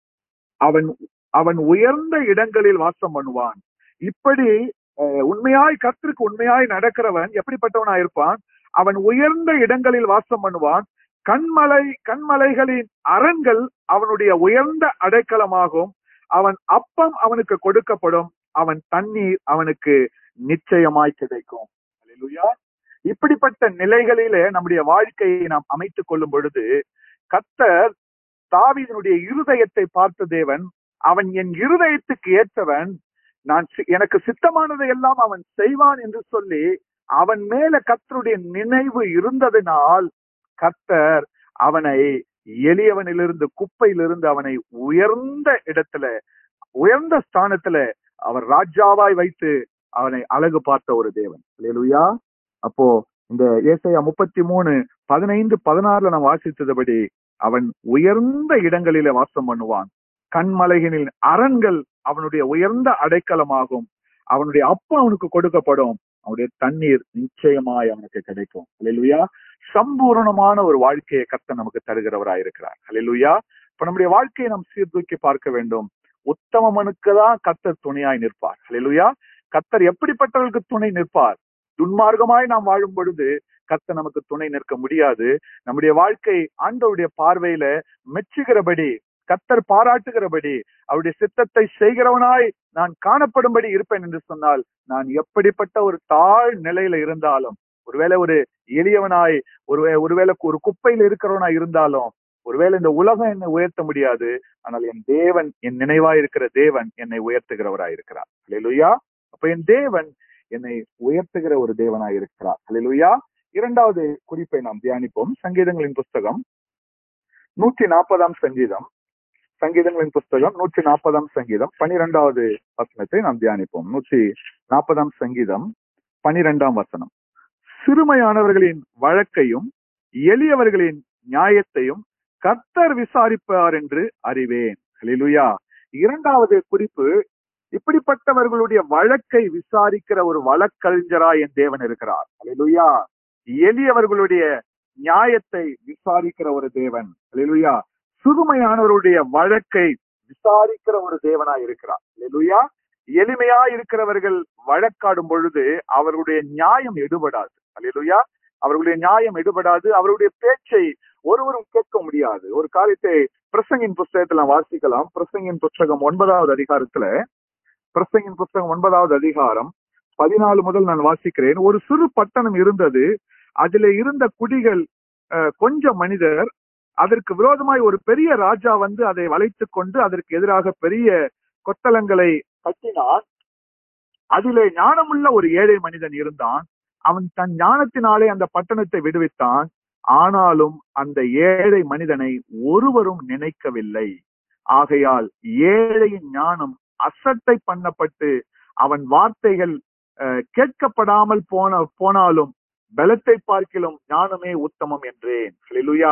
அவன் அவன் உயர்ந்த இடங்களில் வாசம் பண்ணுவான் இப்படி அஹ், உண்மையாய் கர்த்தருக்கு உண்மையாய் நடக்கிறவன் எப்படிப்பட்டவனா இருப்பான் அவன் உயர்ந்த இடங்களில் வாசம் பண்ணுவான் கண்மலை கண்மலைகளின் அரண்கள் அவனுடைய உயர்ந்த அடைக்கலமாகும் அவன் அப்பம் அவனுக்கு கொடுக்கப்படும் அவன் தண்ணீர் அவனுக்கு நிச்சயமாய் கிடைக்கும் அல்லேலூயா இப்படிப்பட்ட நிலைகளிலே நம்முடைய வாழ்க்கையை நாம் அமைத்துக் கொள்ளும் பொழுது கர்த்தர் தாவீதனுடைய இருதயத்தை பார்த்த தேவன் அவன் என் இருதயத்துக்கு ஏற்றவன் நான் சி- எனக்கு சித்தமானதை எல்லாம் அவன் செய்வான் என்று சொல்லி அவன் மேல கர்த்தருடைய நினைவு இருந்ததினால் கர்த்தர் அவனை எளியவனிலிருந்து குப்பையிலிருந்து அவனை உயர்ந்த இடத்துல உயர்ந்த ஸ்தானத்துல அவர் ராஜாவாய் வைத்து அவனை அழகு பார்த்த ஒரு தேவன் அல்லேலூயா அப்போ இந்த ஏசாயா முப்பத்தி மூணு பதினைந்து பதினாறுல நான் வாசித்ததுபடி அவன் உயர்ந்த இடங்களிலே வாசம் பண்ணுவான் கண்மலைகளின் அரண்கள் அவனுடைய உயர்ந்த அடைக்கலமாகும் அவனுடைய அப்பா அவனுக்கு கொடுக்கப்படும் அவனுடைய தண்ணீர் நிச்சயமாய் அவனுக்கு கிடைக்கும் அல்லேலூயா சம்பூரணமான ஒரு வாழ்க்கையை கர்த்தர் நமக்கு தருகிறவராய் இருக்கிறார் அல்லேலூயா இப்ப நம்முடைய வாழ்க்கையை நாம் சீர்தூக்கி பார்க்க வேண்டும் உத்தமனுக்கு தான் கர்த்தர் துணையாய் நிற்பார் அல்லேலூயா கர்த்தர் எப்படிப்பட்டவர்களுக்கு துணை நிற்பார் துன்மார்க்கமாய் நாம் வாழும் பொழுது கர்த்தர் நமக்கு துணை நிற்க முடியாது நம்முடைய வாழ்க்கை ஆண்டவருடைய பார்வையில மெச்சுகிறபடி கர்த்தர் பாராட்டுகிறபடி அவருடைய சித்தத்தை செய்கிறவனாய் நான் காணப்படும்படி இருப்பேன் என்று சொன்னால் நான் எப்படிப்பட்ட ஒரு தாழ் நிலையில இருந்தாலும் ஒருவேளை ஒரு எளியவனாய் ஒரு ஒருவேளை ஒரு குப்பையில இருக்கிறவனாய் இருந்தாலும் ஒருவேளை இந்த உலகம் என்னை உயர்த்த முடியாது ஆனால் என் தேவன் என் நினைவாய் இருக்கிற தேவன் என்னை உயர்த்துகிறவராய் இருக்கிறார் அல்லேலூயா அப்ப என் தேவன் என்னை உயர்த்துகிற ஒரு தேவனாய் இருக்கிறார் அல்லேலூயா இரண்டாவது குறிப்பை நாம் தியானிப்போம் சங்கீதங்களின் புஸ்தகம் நூற்றி நாற்பதாம் சங்கீதம் சங்கீதங்களின் புஸ்தகம் நூற்றி நாற்பதாம் சங்கீதம் பனிரெண்டாவது வசனத்தை நாம் தியானிப்போம் நூற்றி நாற்பதாம் சங்கீதம் பனிரெண்டாம் வசனம் சிறுமையானவர்களின் வழக்கையும் எளியவர்களின் நியாயத்தையும் கர்த்தர் விசாரிப்பார் என்று அறிவேன் ஹalleluya இரண்டாவது குறிப்பு இப்படிப்பட்டவர்களுடைய வழக்கை விசாரிக்கிற ஒரு வழக்கறிஞராய் என் தேவன் இருக்கிறார் ஹalleluya எளியவர்களுடைய நியாயத்தை விசாரிக்கிற ஒரு தேவன் ஹalleluya சுதுமையானவருடைய வழக்கை விசாரிக்கிற ஒரு தேவனாய் இருக்கிறார் ஹalleluya எளிமையா இருக்கிறவர்கள் வழக்காடும் பொழுது அவர்களுடைய நியாயம் எடுபடாது அல்லேலூயா அவர்களுடைய நியாயம் எடுபடாது அவருடைய பேச்சை ஒருவரும் கேட்க முடியாது ஒரு காரியத்தை பிரசங்கின் புஸ்தகத்துல வாசிக்கலாம் பிரசங்கின் புஸ்தகம் ஒன்பதாவது அதிகாரத்துல பிரசங்கின் புஸ்தகம் ஒன்பதாவது அதிகாரம் பதினாலு முதல் நான் வாசிக்கிறேன் ஒரு சிறு பட்டணம் இருந்தது அதுல இருந்த குடிகள் அஹ், கொஞ்சம் மனிதர் அதற்கு விரோதமாய் ஒரு பெரிய ராஜா வந்து அதை வளைத்துக் கொண்டு அதற்கு எதிராக பெரிய கொத்தளங்களை கட்டினான் அதிலே ஞானமுள்ள ஒரு ஏழை மனிதன் இருந்தான் அவன் தன் ஞானத்தினாலே அந்த பட்டணத்தை விடுவித்தான் ஆனாலும் அந்த ஏழை மனிதனை ஒருவரும் நினைக்கவில்லை ஆகையால் ஏழையின் ஞானம் அசட்டை பண்ணப்பட்டு அவன் வார்த்தைகள் அஹ், கேட்கப்படாமல் போன போனாலும் பலத்தை பார்க்கிலும் ஞானமே உத்தமம் என்றேன் ஹalleluya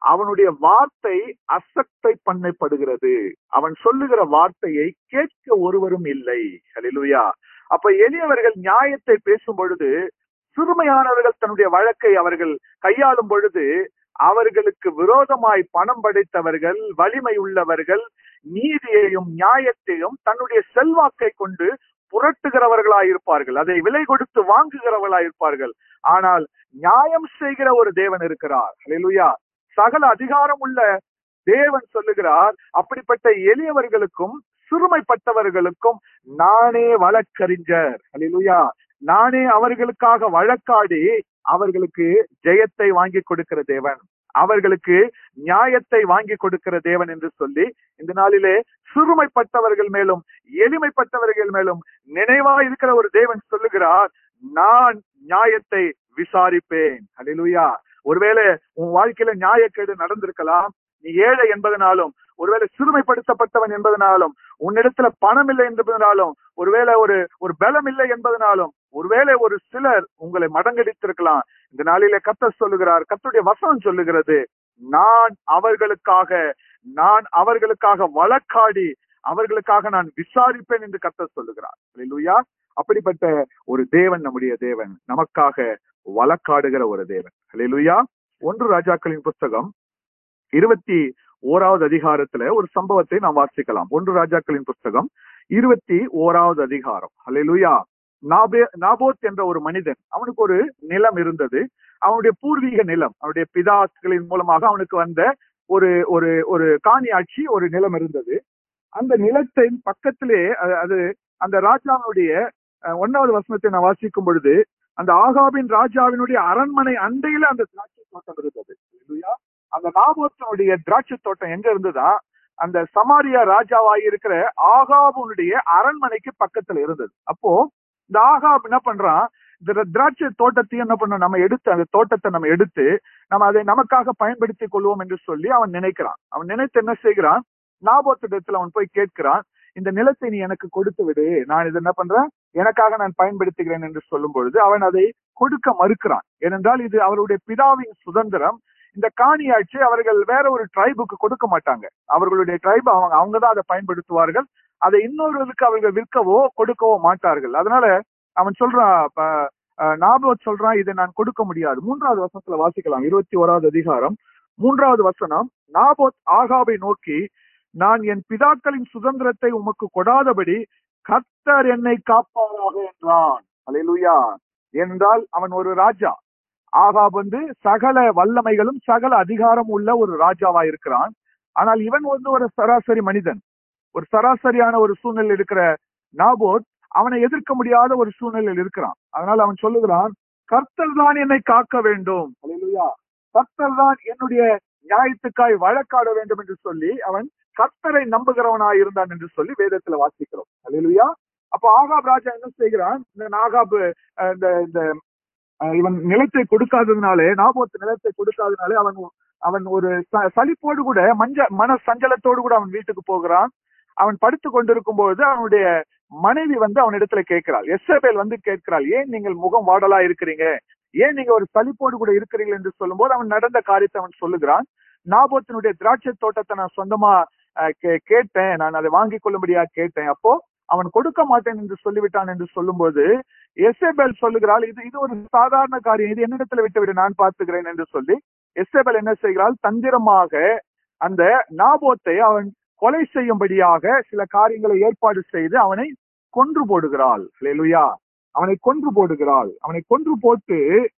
அவனுடைய வார்த்தை அசட்டை பண்ணப்படுகிறது அவன் சொல்லுகிற வார்த்தையை கேட்க ஒருவரும் இல்லை ஹalleluya அப்ப எளியவர்கள் நியாயத்தை பேசும் பொழுது சிறுமையானவர்கள் தன்னுடைய வழக்கை அவர்கள் கையாளும் பொழுது அவர்களுக்கு விரோதமாய் பணம் படைத்தவர்கள் வலிமை உள்ளவர்கள் நீதியையும் நியாயத்தையும் தன்னுடைய செல்வாக்கை கொண்டு புரட்டுகிறவர்களாய் இருப்பார்கள் அதை விலை கொடுத்து வாங்குகிறவர்களாய் இருப்பார்கள் ஆனால் நியாயம் செய்கிற ஒரு தேவன் இருக்கிறார் ஹalleluya சகல அதிகாரம் உள்ள தேவன் சொல்லுகிறார் அப்படிப்பட்ட எளியவர்களுக்கும் சிறுமைப்பட்டவர்களுக்கும் நானே வழக்கறிஞர் ஹalleluya நானே அவர்களுக்காக வழக்காடி அவர்களுக்கு ஜெயத்தை வாங்கி கொடுக்கிற தேவன் அவர்களுக்கு நியாயத்தை வாங்கி கொடுக்கிற தேவன் என்று சொல்லி இந்த நாளிலே சிறுமைப்பட்டவர்கள் மேலும் எளிமைப்பட்டவர்கள் மேலும் நினைவா இருக்கிற ஒரு தேவன் சொல்லுகிறார் நான் நியாயத்தை விசாரிப்பேன் ஹalleluya ஒருவேளை உன் வாழ்க்கையில நியாயக்கேடு நடந்திருக்கலாம் நீ ஏழை என்பதனாலும் ஒருவேளை சிறுமைப்படுத்தப்பட்டவன் என்பதனாலும் உன்னிடத்துல பணம் இல்லை என்பதனாலும் ஒருவேளை ஒரு ஒரு பலம் இல்லை என்பதனாலும் ஒருவேளை ஒரு சிலர் உங்களை மடங்கடித்திருக்கலாம் இந்த நாளிலே கத்தர் சொல்லுகிறார் கத்தருடைய வசனம் சொல்லுகிறது நான் அவர்களுக்காக நான் அவர்களுக்காக வழக்காடி அவர்களுக்காக நான் விசாரிப்பேன் என்று கத்தர் சொல்லுகிறார் அல்லேலூயா அப்படிப்பட்ட ஒரு தேவன் நம்முடைய தேவன் நமக்காக வழக்காடுகிற ஒரு தேவன் அல்லேலூயா ஒன்று ராஜாக்களின் புஸ்தகம் இருபத்தி ஓராவது அதிகாரத்துல ஒரு சம்பவத்தை நாம் வாசிக்கலாம் ஒன்று ராஜாக்களின் புஸ்தகம் இருபத்தி ஓராவது அதிகாரம் அல்லேலூயா நாபே நாபோத் என்ற ஒரு மனிதன் அவனுக்கு ஒரு நிலம் இருந்தது அவனுடைய பூர்வீக நிலம் அவனுடைய பிதாக்களின் மூலமாக அவனுக்கு வந்த ஒரு ஒரு ஒரு காணியாட்சி ஒரு நிலம் இருந்தது அந்த நிலத்தின் பக்கத்திலே அ- அது அந்த ராஜாவினுடைய அஹ், ஒன்னாவது வசனத்தை நான் வாசிக்கும் பொழுது அந்த ஆகாபின் ராஜாவினுடைய அரண்மனை அண்டையில அந்த திராட்சை தோட்டம் இருந்தது இல்லையா அந்த நாபோத்தனுடைய திராட்சை தோட்டம் எங்க இருந்ததா அந்த சமாரியா ராஜாவாகி இருக்கிற ஆகாபுனுடைய அரண்மனைக்கு பக்கத்துல இருந்தது அப்போ இந்த ஆகாப் என்ன பண்றான் இந்த திராட்சை தோட்டத்தையும் என்ன பண்ண நம்ம எடுத்து அந்த தோட்டத்தை நம்ம எடுத்து நம்ம அதை நமக்காக பயன்படுத்திக் கொள்வோம் என்று சொல்லி அவன் நினைக்கிறான் அவன் நினைத்து என்ன செய்கிறான் நாபோத்திடத்துல அவன் போய் கேட்கிறான் இந்த நிலத்தை நீ எனக்கு கொடுத்து விடு நான் இதை என்ன பண்றேன் எனக்காக நான் பயன்படுத்துகிறேன் என்று சொல்லும் பொழுது அவன் அதை கொடுக்க மறுக்கிறான் ஏனென்றால் இது அவருடைய பிதாவின் சுதந்திரம் இந்த காணியாட்சி அவர்கள் வேற ஒரு ட்ரைபுக்கு கொடுக்க மாட்டாங்க அவர்களுடைய ட்ரைப் அவங்க அவங்க தான் அதை பயன்படுத்துவார்கள் அதை இன்னொருவருக்கு அவர்கள் விற்கவோ கொடுக்கவோ மாட்டார்கள் அதனால அவன் சொல்றான் ப- அஹ் நாபோத் சொல்றான் இதை நான் கொடுக்க முடியாது மூன்றாவது வசனத்துல வாசிக்கலாம் இருபத்தி ஓராவது அதிகாரம் மூன்றாவது வசனம் நாபோத் ஆகாபை நோக்கி நான் என் பிதாக்களின் சுதந்திரத்தை உமக்கு கொடாதபடி கர்த்தர் என்னை காப்பாராக என்றான் அல்லேலூயா என்றால் அவன் ஒரு ராஜா ஆகாப் வந்து சகல வல்லமைகளும் சகல அதிகாரம் உள்ள ஒரு ராஜாவா இருக்கிறான் ஆனால் இவன் வந்து ஒரு சராசரி மனிதன் ஒரு சராசரியான ஒரு சூழ்நிலையில் இருக்கிற நாபோத் அவனை எதிர்க்க முடியாத ஒரு சூழ்நிலையில் இருக்கிறான் அதனால அவன் சொல்லுகிறான் கர்த்தர் தான் என்னை காக்க வேண்டும் அல்லேலூயா கர்த்தர் தான் என்னுடைய நியாயத்துக்காய் வழக்காட வேண்டும் என்று சொல்லி அவன் கர்த்தரை நம்புகிறவனாய் இருந்தான் என்று சொல்லி வேதத்துல வாசிக்கிறோம் அல்லேலூயா அப்ப ஆகாப் ராஜா என்ன செய்கிறான் இந்த நாகாப் அஹ், இந்த இந்த அஹ், இவன் நிலத்தை கொடுக்காததுனாலே நாபோத் நிலத்தை கொடுக்காததுனாலே அவன் அவன் ஒரு ச- சலிப்போடு கூட மஞ்ச மன சஞ்சலத்தோடு கூட அவன் வீட்டுக்கு போகிறான் அவன் படுத்து கொண்டிருக்கும் பொழுது அவனுடைய மனைவி வந்து அவனிடத்துல கேட்கிறாள் எஸ்ஏபேல் வந்து கேட்கிறாள் ஏன் நீங்கள் முகம் வாடலா இருக்கிறீங்க ஏன் நீங்க ஒரு சலிப்போடு கூட இருக்கிறீர்கள் என்று சொல்லும்போது அவன் நடந்த காரியத்தை அவன் சொல்லுகிறான் நாபோத்தினுடைய திராட்சை தோட்டத்தை நான் சொந்தமா அஹ், கே- கேட்டேன் நான் அதை வாங்கி கொள்ளும்படியா கேட்டேன் அப்போ அவன் கொடுக்க மாட்டேன் என்று சொல்லிவிட்டான் என்று சொல்லும்போது எஸ்ஏபேல் சொல்லுகிறாள் இது இது ஒரு சாதாரண காரியம் இது என்னிடத்துல விட்டுவிடு நான் பார்த்துக்கிறேன் என்று சொல்லி எஸ்ஏபேல் என்ன செய்கிறாள் தந்திரமாக அந்த நாபோத்தை அவன் கொலை செய்யும்படியாக சில காரியங்களை ஏற்பாடு செய்து அவனை கொன்று போடுகிறாள் ஹalleluya அவனை கொன்று போடுகிறாள் அவனை கொன்று போட்டு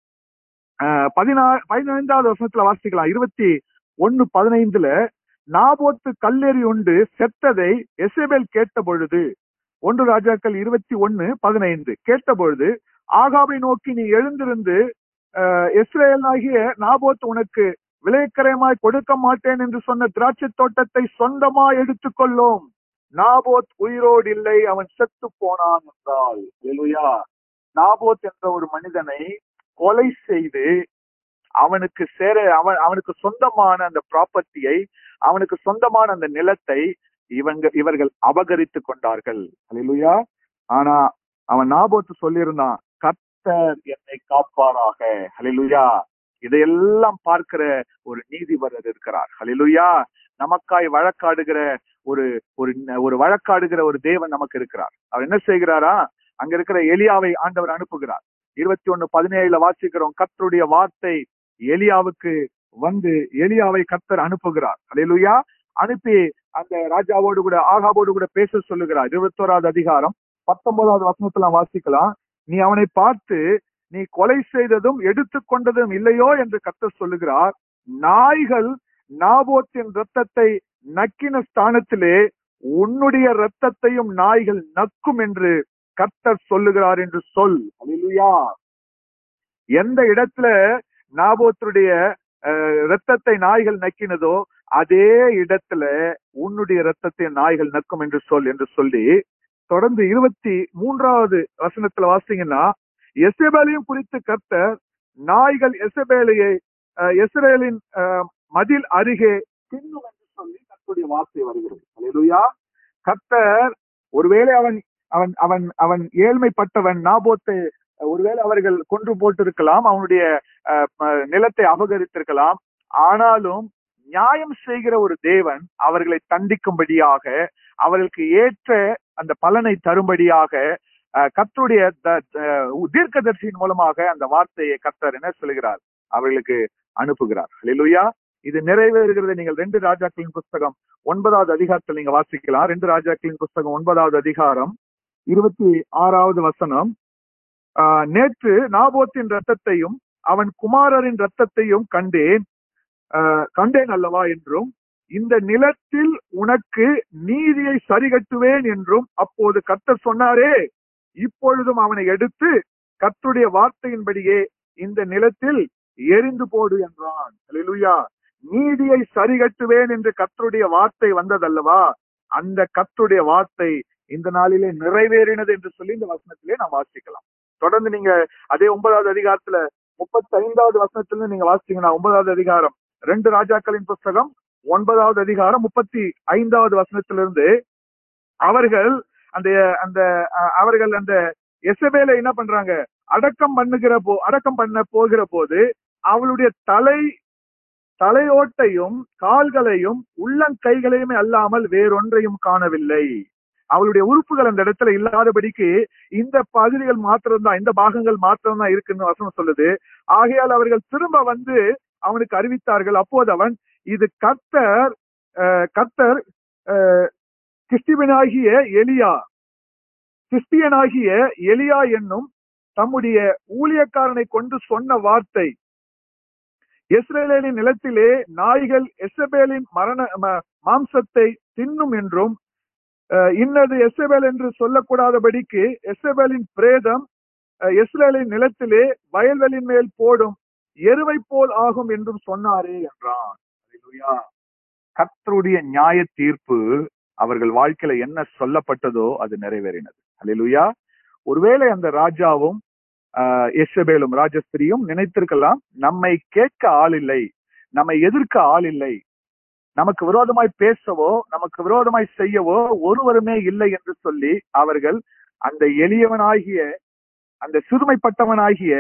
அஹ், பதினா பதினைந்தாவது வருஷத்துல வாசிக்கலாம் இருபத்தி ஒன்னு பதினைந்துல நாபோத்து கல்லெறி உண்டு செத்ததை எசேபேல் கேட்ட பொழுது ஒன்று ராஜாக்கள் இருபத்தி ஒன்னு பதினைந்து கேட்ட பொழுது ஆகாபை நோக்கி நீ எழுந்திருந்து அஹ், இஸ்ரேலாகிய நாபோத் உனக்கு விலைக்கரமாய் கொடுக்க மாட்டேன் என்று சொன்ன திராட்சை தோட்டத்தை சொந்தமா எடுத்துக்கொள்ளும் நாபோத் உயிரோடு இல்லை அவன் செத்து போனான் என்றால் ஹalleluya. நாபோத் என்ற ஒரு மனிதனை கொலை செய்து அவனுக்கு சேர அவன் அவனுக்கு சொந்தமான அந்த ப்ராப்பர்ட்டியை அவனுக்கு சொந்தமான அந்த நிலத்தை இவங்க இவர்கள் அபகரித்து கொண்டார்கள் ஹalleluya. ஆனா அவன் நாபோத்து சொல்லியிருந்தான் கர்த்தர் என்னை காப்பாராக ஹalleluya. இதையெல்லாம் பார்க்கிற ஒரு நீதிபரர் இருக்கிறார் ஹalleluya நமக்காய் வழக்காடுகிற ஒரு ஒரு ஒரு வழக்காடுகிற ஒரு தேவன் நமக்கு இருக்கிறார் அவர் என்ன செய்கிறாரா அங்க இருக்கிற எலியாவை ஆண்டவர் அனுப்புகிறார் இருபத்தி ஒண்ணு பதினேழுல வாசிக்கிறோம் கர்த்தருடைய வார்த்தை எலியாவுக்கு வந்து எலியாவை கர்த்தர் அனுப்புகிறார் ஹalleluya அனுப்பி அந்த ராஜாவோடு கூட ஆகாவோடு கூட பேச சொல்லுகிறார் இருபத்தோராவது அதிகாரம் பத்தொன்பதாவது வசனத்துல வாசிக்கலாம் நீ அவனை பார்த்து நீ கொலை செய்ததும் எடுத்துக்கொண்டதும் இல்லையோ என்று கர்த்தர் சொல்லுகிறார் நாய்கள் நாபோத்தின் ரத்தத்தை நக்கின ஸ்தானத்திலே உன்னுடைய ரத்தத்தையும் நாய்கள் நக்கும் என்று கர்த்தர் சொல்லுகிறார் என்று சொல் அல்லேலூயா எந்த இடத்துல நாபோத்தருடைய அஹ், ரத்தத்தை நாய்கள் நக்கினதோ அதே இடத்துல உன்னுடைய ரத்தத்தை நாய்கள் நக்கும் என்று சொல் என்று சொல்லி தொடர்ந்து இருபத்தி மூன்றாவது வசனத்துல வாசிங்கன்னா எசபேலையும் குறித்து கர்த்தர் நாய்கள் எசபேலையை அஹ், எஸ்ரேலின் அஹ், மதில் அருகே தின்னும் என்று சொல்லி கர்த்தருடைய வார்த்தை வருகிறது அல்லேலூயா கர்த்தர் ஒருவேளை அவன் அவன் அவன் அவன் ஏழ்மைப்பட்டவன் நாபோத்தை ஒருவேளை அவர்கள் கொன்று போட்டிருக்கலாம் அவனுடைய அஹ், ம- நிலத்தை அபகரித்திருக்கலாம் ஆனாலும் நியாயம் செய்கிற ஒரு தேவன் அவர்களை தண்டிக்கும்படியாக அவர்களுக்கு ஏற்ற அந்த பலனை தரும்படியாக அஹ், கர்த்தருடைய த- த- தீர்க்கதரிசியின் மூலமாக அந்த வார்த்தையை கர்த்தர் என்ன சொல்கிறார் அவர்களுக்கு அனுப்புகிறார் ஹalleluya இது நிறைவேறுகிறது நீங்கள் ரெண்டு ராஜாக்களின் புஸ்தகம் ஒன்பதாவது அதிகாரத்தில் நீங்க வாசிக்கலாம் ரெண்டு ராஜாக்களின் புஸ்தகம் ஒன்பதாவது அதிகாரம் இருபத்தி ஆறாவது வசனம் ஆஹ், நேற்று நாபோத்தின் ரத்தத்தையும் அவன் குமாரரின் ரத்தத்தையும் கண்டேன் ஆஹ், கண்டேன் அல்லவா என்றும் இந்த நிலத்தில் உனக்கு நீதியை சரிகட்டுவேன் என்றும் அப்போது கர்த்தர் சொன்னாரே இப்பொழுதும் அவனை எடுத்து கர்த்தருடைய வார்த்தையின்படியே இந்த நிலத்தில் எரிந்து போடு என்றான் அல்லேலூயா நீதியை சரிகட்டுவேன் என்று கர்த்தருடைய வார்த்தை வந்ததல்லவா அந்த கர்த்தருடைய வார்த்தை இந்த நாளிலே நிறைவேறினது என்று சொல்லி இந்த வசனத்திலே நாம் வாசிக்கலாம் தொடர்ந்து நீங்க அதே ஒன்பதாவது அதிகாரத்துல முப்பத்தி ஐந்தாவது வசனத்துல நீங்க வாசிச்சீங்கன்னா ஒன்பதாவது அதிகாரம் ரெண்டு ராஜாக்களின் புஸ்தகம் ஒன்பதாவது அதிகாரம் முப்பத்தி ஐந்தாவது வசனத்திலிருந்து அவர்கள் அந்த அந்த அஹ், அவர்கள் அந்த எசபேல என்ன பண்றாங்க அடக்கம் பண்ணுகிற போ அடக்கம் பண்ண போகிற போது அவளுடைய தலை தலையோட்டையும் கால்களையும் உள்ளங்கைகளையுமே அல்லாமல் வேறொன்றையும் காணவில்லை அவளுடைய உறுப்புகள் அந்த இடத்துல இல்லாதபடிக்கு இந்த பகுதிகள் மாத்திரம்தான் இந்த பாகங்கள் மாத்திரம்தான் இருக்குன்னு வசனம் சொல்லுது ஆகையால் அவர்கள் திரும்ப வந்து அவனுக்கு அறிவித்தார்கள் அப்போது அவன் இது கர்த்தர் அஹ், கர்த்தர் அஹ், கிறிஸ்துவனாகிய எலியா கிறிஸ்தியனாகிய எலியா என்னும் தம்முடைய ஊழியக்காரனை கொண்டு சொன்ன வார்த்தை இஸ்ரேலின் நிலத்திலே நாய்கள் எசபேலின் மரண ம- மாம்சத்தை தின்னும் என்றும் அஹ், இன்னது எசபேல் என்று சொல்லக்கூடாதபடிக்கு எசபேலின் பிரேதம் அஹ், இஸ்ரேலின் நிலத்திலே வயல்வெளியின் மேல் போடும் எருவை போல் ஆகும் என்றும் சொன்னாரே என்றான் அல்லேலூயா. கர்த்தருடைய நியாய தீர்ப்பு அவர்கள் வாழ்க்கையில என்ன சொல்லப்பட்டதோ அது நிறைவேறினது அல்லேலூயா ஒருவேளை அந்த ராஜாவும் ஆஹ், எசபேலும் ராஜஸ்திரியும் நினைத்திருக்கலாம் நம்மை கேட்க ஆள் இல்லை நம்மை எதிர்க்க ஆள் இல்லை நமக்கு விரோதமாய் பேசவோ நமக்கு விரோதமாய் செய்யவோ ஒருவருமே இல்லை என்று சொல்லி அவர்கள் அந்த எளியவனாகிய அந்த சிறுமைப்பட்டவனாகிய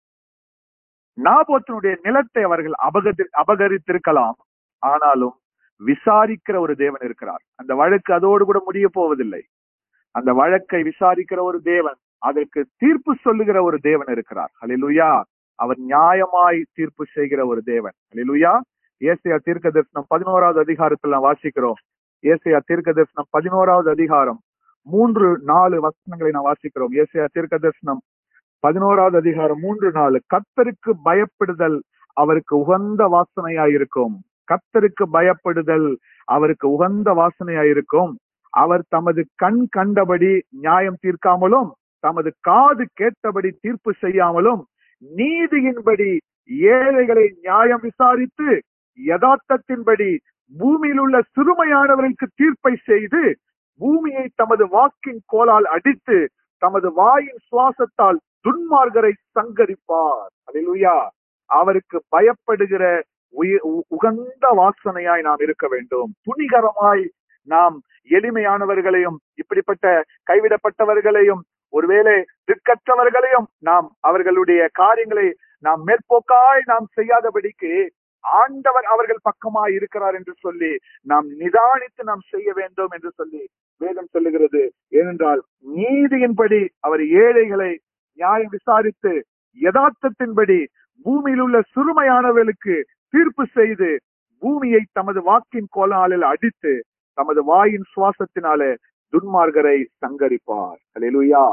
நாபோத்தினுடைய நிலத்தை அவர்கள் அபகரி அபகரித்திருக்கலாம் ஆனாலும் விசாரிக்கிற ஒரு தேவன் இருக்கிறார் அந்த வழக்கு அதோடு கூட முடிய போவதில்லை அந்த வழக்கை விசாரிக்கிற ஒரு தேவன் அதற்கு தீர்ப்பு சொல்லுகிற ஒரு தேவன் இருக்கிறார் ஹalleluya அவர் நியாயமாய் தீர்ப்பு செய்கிற ஒரு தேவன் ஹalleluya ஏசியா தீர்க்க தரிசனம் பதினோராவது அதிகாரத்துல நாம் வாசிக்கிறோம் ஏசியா தீர்க்க தரிசனம் பதினோராவது அதிகாரம் மூன்று நாலு வசனங்களை நாம் வாசிக்கிறோம் ஏசியா தீர்க்க தரிசனம் பதினோராவது அதிகாரம் மூன்று நாலு கர்த்தருக்கு பயப்படுதல் அவருக்கு உகந்த வாசனையாயிருக்கும் கர்த்தருக்கு பயப்படுதல் அவருக்கு உகந்த வாசனையாயிருக்கும் அவர் தமது கண் கண்டபடி நியாயம் தீர்க்காமலும் தமது காது கேட்டபடி தீர்ப்பு செய்யாமலும் நீதியின்படி ஏழைகளை நியாயம் விசாரித்து யதார்த்தத்தின்படி பூமியில் உள்ள சிறுமையானவர்களுக்கு தீர்ப்பை செய்து பூமியை தமது வாக்கின் கோலால் அடித்து தமது வாயின் சுவாசத்தால் துன்மார்கரை சங்கரிப்பார் அல்லேலூயா அவருக்கு பயப்படுகிற உய- உ- உகந்த வாசனையாய் நாம் இருக்க வேண்டும் துணிகரமாய் நாம் எளிமையானவர்களையும் இப்படிப்பட்ட கைவிடப்பட்டவர்களையும் ஒருவேளை திக்கற்றவர்களையும் நாம் அவர்களுடைய காரியங்களை நாம் மேற்போக்காய் நாம் செய்யாதபடிக்கு ஆண்டவர் அவர்கள் பக்கமாய் இருக்கிறார் என்று சொல்லி நாம் நிதானித்து நாம் செய்ய வேண்டும் என்று சொல்லி வேதம் சொல்லுகிறது ஏனென்றால் நீதியின்படி அவர் ஏழைகளை நியாயம் விசாரித்து யதார்த்தத்தின்படி பூமியில் உள்ள சிறுமையானவர்களுக்கு தீர்ப்பு செய்து பூமியை தமது வாக்கின் கோலாலில் அடித்து தமது வாயின் சுவாசத்தினாலே துன்மார்கரை சங்கரிப்பார் அல்லேலூயா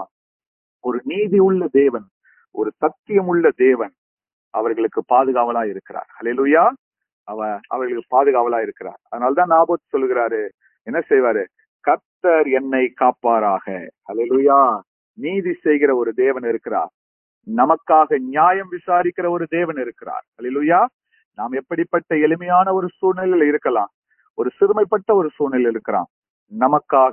ஒரு நீதி உள்ள தேவன் ஒரு சத்தியம் உள்ள தேவன் அவர்களுக்கு பாதுகாவலா இருக்கிறார் அல்லேலூயா அவ அவர்களுக்கு பாதுகாவலா இருக்கிறார் அதனால்தான் நாபோத் சொல்லுகிறாரு என்ன செய்வாரு கர்த்தர் என்னை காப்பாராக அல்லேலூயா நீதி செய்கிற ஒரு தேவன் இருக்கிறார் நமக்காக நியாயம் விசாரிக்கிற ஒரு தேவன் இருக்கிறார் அல்லேலூயா நாம் எப்படிப்பட்ட எளிமையான ஒரு சூழ்நிலையில் இருக்கலாம் ஒரு சிறுமைப்பட்ட ஒரு சூழ்நிலையில் இருக்கிறான் நமக்காக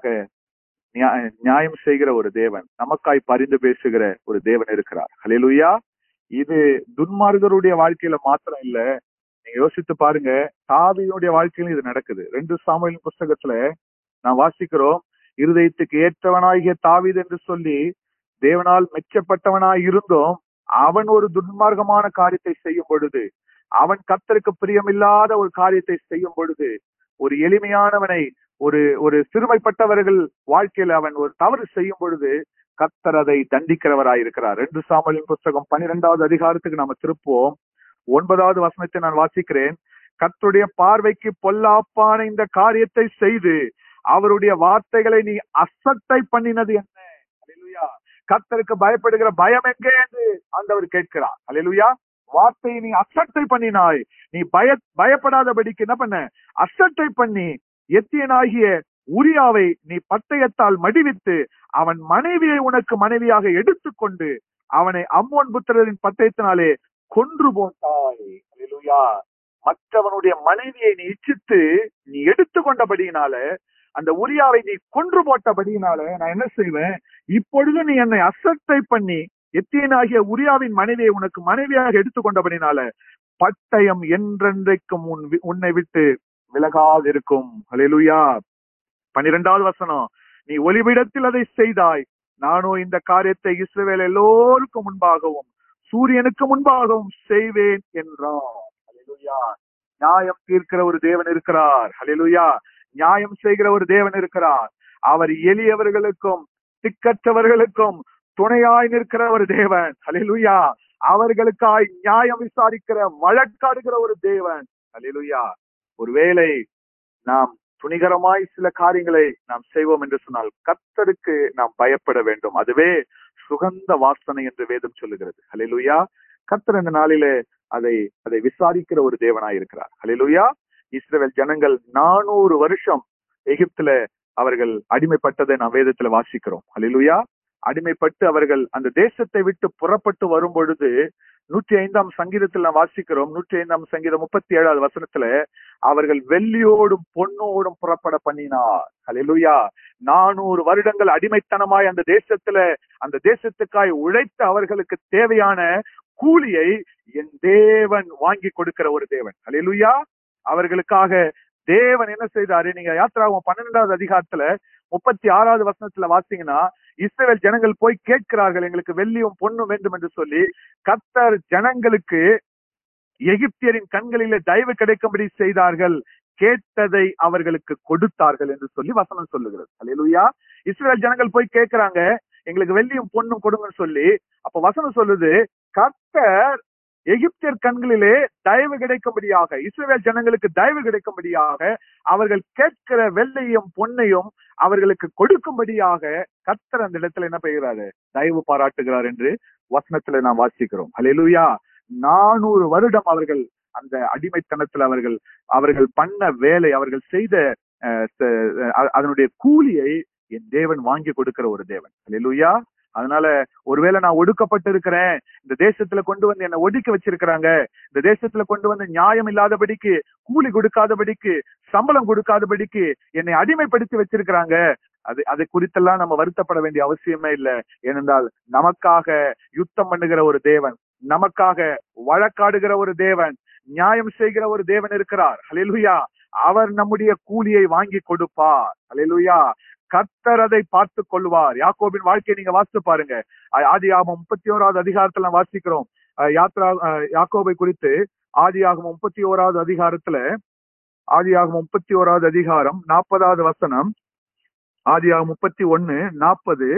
நியா- நியாயம் செய்கிற ஒரு தேவன் நமக்காய் பரிந்து பேசுகிற ஒரு தேவன் இருக்கிறார் ஹalleluya இது துன்மார்கருடைய வாழ்க்கையில மாத்திரம் இல்ல நீங்க யோசித்து பாருங்க தாவியினுடைய வாழ்க்கையிலும் இது நடக்குது ரெண்டு சாமுவேலின் புஸ்தகத்துல நான் வாசிக்கிறோம் இருதயத்துக்கு ஏற்றவனாகிய தாவீது என்று சொல்லி தேவனால் மெச்சப்பட்டவனாய் இருந்தும் அவன் ஒரு துன்மார்க்கமான காரியத்தை செய்யும் பொழுது அவன் கர்த்தருக்கு பிரியமில்லாத ஒரு காரியத்தை செய்யும் பொழுது ஒரு எளிமையானவனை ஒரு ஒரு சிறுமைப்பட்டவர்கள் வாழ்க்கையில அவன் ஒரு தவறு செய்யும் பொழுது கர்த்தர் அதை தண்டிக்கிறவராய் இருக்கிறார் ரெண்டு சாமுவேலின் புஸ்தகம் பன்னிரெண்டாவது அதிகாரத்துக்கு நாம திருப்புவோம் ஒன்பதாவது வசனத்தை நான் வாசிக்கிறேன் கர்த்தருடைய பார்வைக்கு பொல்லாப்பான இந்த காரியத்தை செய்து அவருடைய வார்த்தைகளை நீ அசட்டை பண்ணினது என்ன அல்லேலூயா கர்த்தருக்கு பயப்படுகிற பயம் எங்கே என்று ஆண்டவர் கேட்கிறார் அல்லேலூயா வார்த்தையை நீ அசட்டை பண்ணினாய் நீ பய பயப்படாதபடிக்கு என்ன பண்ண அசட்டை பண்ணி எத்தியனாகிய உரியாவை நீ பட்டயத்தால் மடிவித்து அவன் மனைவியை உனக்கு மனைவியாக எடுத்துக்கொண்டு அவனை அம்மோன் புத்திரரின் பட்டயத்தினாலே கொன்று போட்டாய் அல்லேலூயா மற்றவனுடைய மனைவியை நீ இச்சித்து நீ எடுத்துக்கொண்டபடியினால அந்த உரியாவை நீ கொன்று போட்டபடியினால நான் என்ன செய்வேன் இப்பொழுது நீ என்னை அசட்டை பண்ணி எத்தியனாகிய உரியாவின் மனைவியை உனக்கு மனைவியாக எடுத்துக்கொண்டபடினால பட்டயம் என்றென்றைக்கும் உன் வி- உன்னை விட்டு விலகாதிருக்கும் ஹalleluya பன்னிரெண்டாவது வசனம் நீ ஒளிவிடத்தில் அதை செய்தாய் நானோ இந்த காரியத்தை இஸ்ரவேல் எல்லோருக்கும் முன்பாகவும் சூரியனுக்கு முன்பாகவும் செய்வேன் என்றார் ஹalleluya நியாயம் தீர்க்கிற ஒரு தேவன் இருக்கிறார் ஹalleluya நியாயம் செய்கிற ஒரு தேவன் இருக்கிறார் அவர் எளியவர்களுக்கும் திக்கற்றவர்களுக்கும் துணையாய் நிற்கிற ஒரு தேவன் ஹalleluya அவர்களுக்காய் நியாயம் விசாரிக்கிற வழக்காடுகிற ஒரு தேவன் ஹalleluya ஒருவேளை நாம் துணிகரமாய் சில காரியங்களை நாம் செய்வோம் என்று சொன்னால் கர்த்தருக்கு நாம் பயப்பட வேண்டும் அதுவே சுகந்த வாசனை என்று வேதம் சொல்லுகிறது ஹalleluya கர்த்தர் இந்த நாளிலே அதை அதை விசாரிக்கிற ஒரு தேவனாய் இருக்கிறார் ஹalleluya இஸ்ரவேல் ஜனங்கள் நானூறு வருஷம் எகிப்துல அவர்கள் அடிமைப்பட்டதை நாம் வேதத்துல வாசிக்கிறோம் ஹalleluya அடிமைப்பட்டு அவர்கள் அந்த தேசத்தை விட்டு புறப்பட்டு வரும் பொழுது நூற்றி ஐந்தாம் சங்கீதத்தில் நாம் வாசிக்கிறோம் நூற்றி ஐந்தாம் சங்கீதம் முப்பத்தி ஏழாவது வசனத்துல அவர்கள் வெள்ளியோடும் பொன்னோடும் புறப்பட பண்ணினார் ஹalleluya நானூறு வருடங்கள் அடிமைத்தனமாய் அந்த தேசத்துல அந்த தேசத்துக்காய் உழைத்த அவர்களுக்கு தேவையான கூலியை என் தேவன் வாங்கி கொடுக்கிற ஒரு தேவன் ஹalleluya அவர்களுக்காக தேவன் என்ன செய்தாரு நீங்க யாத்திராவும் பன்னெண்டாவது அதிகாரத்துல முப்பத்தி ஆறாவது வசனத்துல வாசிங்கன்னா இஸ்ரவேல் ஜனங்கள் போய் கேட்கிறார்கள் எங்களுக்கு வெள்ளியும் பொன்னும் வேண்டும் என்று சொல்லி கர்த்தர் ஜனங்களுக்கு எகிப்தியரின் கண்களிலே தயவு கிடைக்கும்படி செய்தார்கள் கேட்டதை அவர்களுக்கு கொடுத்தார்கள் என்று சொல்லி வசனம் சொல்லுகிறது அல்லேலூயா இஸ்ரேல் ஜனங்கள் போய் கேட்கிறாங்க எங்களுக்கு வெள்ளியும் பொண்ணும் கொடுங்கன்னு சொல்லி அப்ப வசனம் சொல்லுது கர்த்தர் எகிப்தியர் கண்களிலே தயவு கிடைக்கும்படியாக இஸ்ரேல் ஜனங்களுக்கு தயவு கிடைக்கும்படியாக அவர்கள் கேட்கிற வெள்ளையும் பொன்னையும் அவர்களுக்கு கொடுக்கும்படியாக கர்த்தர் அந்த இடத்துல என்ன பெய்கிறாரு தயவு பாராட்டுகிறார் என்று வசனத்துல நாம் வாசிக்கிறோம் அல்லேலூயா நானூறு வருடம் அவர்கள் அந்த அடிமைத்தனத்தில் அவர்கள் அவர்கள் பண்ண வேலை அவர்கள் செய்த அஹ், ச- அஹ், அதனுடைய கூலியை என் தேவன் வாங்கி கொடுக்கிற ஒரு தேவன் அல்லேலூயா அதனால ஒருவேளை நான் ஒடுக்கப்பட்டு இருக்கிறேன் இந்த தேசத்துல கொண்டு வந்து என்னை ஒடுக்கி வச்சிருக்கிறாங்க இந்த தேசத்துல கொண்டு வந்து நியாயம் இல்லாதபடிக்கு கூலி கொடுக்காதபடிக்கு சம்பளம் கொடுக்காதபடிக்கு என்னை அடிமைப்படுத்தி வச்சிருக்கிறாங்க அது அது குறித்தெல்லாம் நம்ம வருத்தப்பட வேண்டிய அவசியமே இல்லை ஏனென்றால் நமக்காக யுத்தம் பண்ணுகிற ஒரு தேவன் நமக்காக வழக்காடுகிற ஒரு தேவன் நியாயம் செய்கிற ஒரு தேவன் இருக்கிறார் ஹalleluya அவர் நம்முடைய கூலியை வாங்கி கொடுப்பார் ஹalleluya கர்த்தர் அதை பார்த்து கொள்வார் யாக்கோபின் வாழ்க்கையை நீங்க வாசித்து பாருங்க ஆ- ஆதியாகமம் முப்பத்தி ஓராவது அதிகாரத்துல நாம் வாசிக்கிறோம் அஹ், யாத்ரா அஹ், யாக்கோபை குறித்து ஆதியாகமம் முப்பத்தி ஓராவது அதிகாரத்துல ஆதியாகமம் முப்பத்தி ஓராவது அதிகாரம் நாற்பதாவது வசனம் ஆதியாகமம் முப்பத்தி ஒன்னு நாற்பது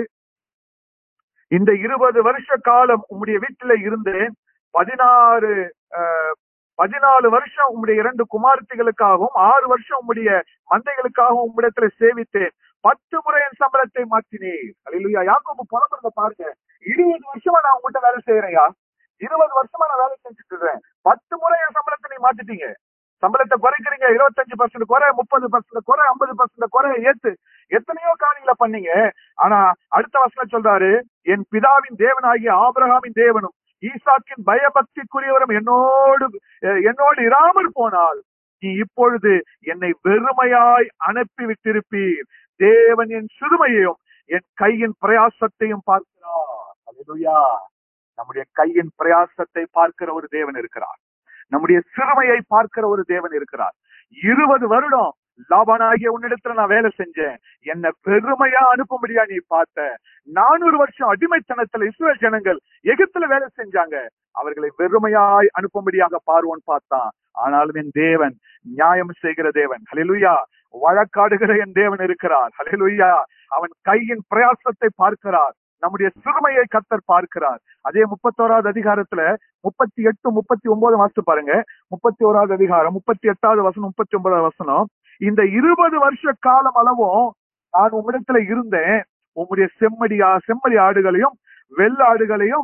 இந்த இருபது வருஷ காலம் உம்முடைய வீட்டில இருந்தேன் பதினாறு அஹ், பதினாலு வருஷம் உம்முடைய இரண்டு குமார்த்திகளுக்காகவும் ஆறு வருஷம் உம்முடைய மந்தைகளுக்காகவும் உம்மிடத்துல சேவித்தேன் பத்து முறை என் சம்பளத்தை மாற்றினேன் அல்லா யாக்கோபு புறப்படுறத பாருங்க இருபது வருஷமா நான் உங்ககிட்ட வேலை செய்யறேன்யா இருபது வருஷமா நான் வேலை செஞ்சுட்டு இருக்கேன் பத்து முறை என் சம்பளத்தை நீ மாத்திட்டீங்க சம்பளத்தை குறைக்கிறீங்க இருபத்தஞ்சு பர்சன்ட் குறை முப்பது பர்சன்ட் குறை ஐம்பது பர்சன்ட் குறை ஏத்து எத்தனையோ காரியங்களை பண்ணீங்க ஆனா அடுத்த வசனம் சொல்றாரு என் பிதாவின் தேவனாகிய ஆபிரகாமின் தேவனும் ஈசாக்கின் பயபக்திக்குரியவரும் என்னோடு அஹ், என்னோடு இராமல் போனால் நீ இப்பொழுது என்னை வெறுமையாய் அனுப்பி விட்டிருப்பீர் தேவன் என் சிறுமையையும் என் கையின் பிரயாசத்தையும் பார்க்கிறார் அல்லேலூயா நம்முடைய கையின் பிரயாசத்தை பார்க்கிற ஒரு தேவன் இருக்கிறார் நம்முடைய சிறுமையை பார்க்கிற ஒரு தேவன் இருக்கிறார் இருபது வருடம் லாபானாகிய உன்னிடத்துல நான் வேலை செஞ்சேன் என்ன பெருமையா அனுப்பும்படியா நீ பார்த்த நானூறு வருஷம் அடிமைத்தனத்துல இஸ்ரேல் ஜனங்கள் எகிப்துல வேலை செஞ்சாங்க அவர்களை வெறுமையாய் அனுப்பும்படியாக பார்வோன் பார்த்தான் ஆனாலும் என் தேவன் நியாயம் செய்கிற தேவன் ஹalleluya வழக்காடுகிற என் தேவன் இருக்கிறார் ஹalleluya அவன் கையின் பிரயாசத்தை பார்க்கிறார் நம்முடைய சிறுமையை கத்தர் பார்க்கிறார் அதே முப்பத்தோராவது அதிகாரத்துல முப்பத்தி எட்டு முப்பத்தி ஒன்பது வாசித்து பாருங்க முப்பத்தி ஓராவது அதிகாரம் முப்பத்தி எட்டாவது வசனம் முப்பத்தி ஒன்பதாவது வசனம் இந்த இருபது வருஷ காலம் அளவும் நான் உம்மிடத்துல இருந்தேன் உம்முடைய செம்மடியா செம்மறி ஆடுகளையும் வெள்ளாடுகளையும்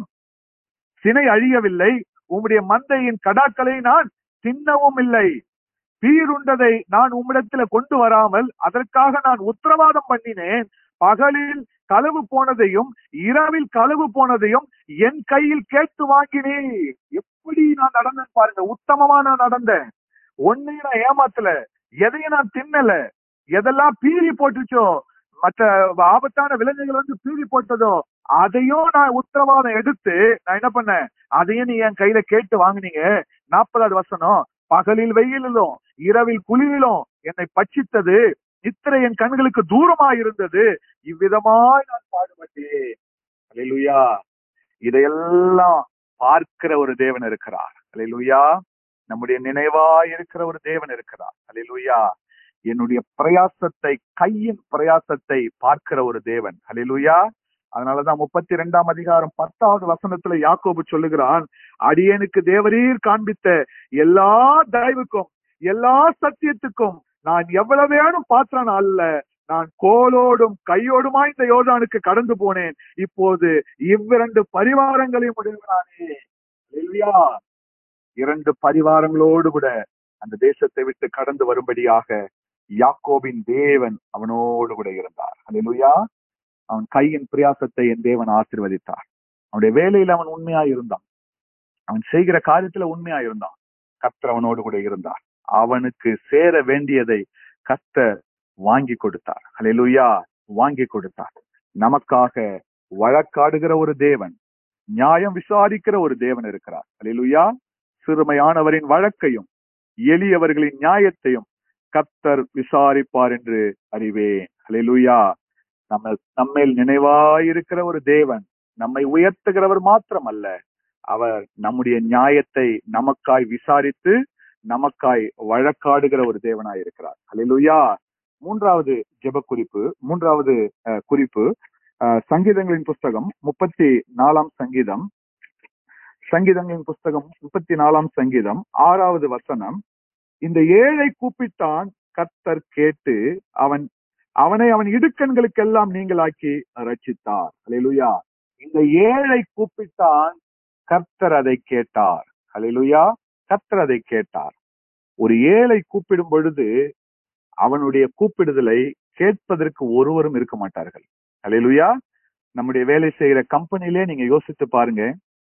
சினை அழியவில்லை உம்முடைய மந்தையின் கடாக்களை நான் தின்னவும் இல்லை பீருண்டதை நான் உம்மிடத்துல கொண்டு வராமல் அதற்காக நான் உத்தரவாதம் பண்ணினேன் பகலில் களவு போனதையும் இரவில் களவு போனதையும் என் கையில் கேட்டு வாங்கினேன் எப்படி நான் நடந்தேன் பாருங்க உத்தமமா நான் நடந்தேன் ஒன்னையும் நான் ஏமாத்தல எதையும் நான் தின்னல எதெல்லாம் பீறி போட்டுச்சோ மற்ற ஆபத்தான விலங்குகள் வந்து பீறி போட்டதோ அதையும் நான் உத்தரவாதம் எடுத்து நான் என்ன பண்ணேன் அதையும் நீ என் கையில கேட்டு வாங்குனீங்க நாற்பதாவது வசனம் பகலில் வெயிலிலும் இரவில் குளிரிலும் என்னை பட்சித்தது நித்திரை என் கண்களுக்கு தூரமா இருந்தது இவ்விதமாய் நான் பாடுபட்டேன் அல்லேலூயா இதையெல்லாம் பார்க்கிற ஒரு தேவன் இருக்கிறார் அல்லேலூயா நம்முடைய நினைவாய் இருக்கிற ஒரு தேவன் இருக்கிறார் அல்லேலூயா என்னுடைய பிரயாசத்தை கையின் பிரயாசத்தை பார்க்கிற ஒரு தேவன் அல்லேலூயா அதனாலதான் முப்பத்தி ரெண்டாம் அதிகாரம் பத்தாவது வசனத்துல யாக்கோபு சொல்லுகிறான் அடியனுக்கு தேவரீர் காண்பித்த எல்லா தயவுக்கும் எல்லா சத்தியத்துக்கும் நான் எவ்வளவு வேணும் பாத்திரன் அல்ல நான் கோலோடும் கையோடுமாய் இந்த யோர்தானுக்கு கடந்து போனேன் இப்போது இவ்விரண்டு பரிவாரங்களையும் உடையவனானே அல்லேலூயா இரண்டு பரிவாரங்களோடு கூட அந்த தேசத்தை விட்டு கடந்து வரும்படியாக யாக்கோபின் தேவன் அவனோடு கூட இருந்தார் அல்லேலூயா அவன் கையின் பிரயாசத்தை என் தேவன் ஆசீர்வதித்தார் அவனுடைய வேலையில அவன் உண்மையா இருந்தான் அவன் செய்கிற காரியத்துல உண்மையா இருந்தான் கர்த்தர் அவனோடு கூட இருந்தார் அவனுக்கு சேர வேண்டியதை கர்த்தர் வாங்கி கொடுத்தார் அல்லேலூயா வாங்கி கொடுத்தார் நமக்காக வழக்காடுகிற ஒரு தேவன் நியாயம் விசாரிக்கிற ஒரு தேவன் இருக்கிறார் அல்லேலூயா சிறுமையானவரின் வழக்கையும் எளியவர்களின் நியாயத்தையும் கர்த்தர் விசாரிப்பார் என்று அறிவேன் அல்லேலூயா நம்ம நம்மேல் நினைவாயிருக்கிற ஒரு தேவன் நம்மை உயர்த்துகிறவர் மாத்திரம் அல்ல அவர் நம்முடைய நியாயத்தை நமக்காய் விசாரித்து நமக்காய் வழக்காடுகிற ஒரு தேவனாய் இருக்கிறார் அல்லேலூயா மூன்றாவது ஜெப குறிப்பு மூன்றாவது அஹ், குறிப்பு அஹ், சங்கீதங்களின் புஸ்தகம் முப்பத்தி நாலாம் சங்கீதம் சங்கீதங்களின் புஸ்தகம் முப்பத்தி நாலாம் சங்கீதம் ஆறாவது வசனம் இந்த ஏழை கூப்பிட்டான் கர்த்தர் கேட்டு அவன் அவனை அவன் இடுக்கண்களுக்கெல்லாம் நீங்களாக்கி ரட்சித்தார் அல்லேலூயா இந்த ஏழை கூப்பிட்டான் கர்த்தர் அதை கேட்டார் அல்லேலூயா கர்த்தர் அதை கேட்டார் ஒரு ஏழை கூப்பிடும் பொழுது அவனுடைய கூப்பிடுதலை கேட்பதற்கு ஒருவரும் இருக்க மாட்டார்கள் அல்லேலூயா நம்முடைய வேலை செய்யற கம்பெனிலே நீங்க யோசித்து பாருங்க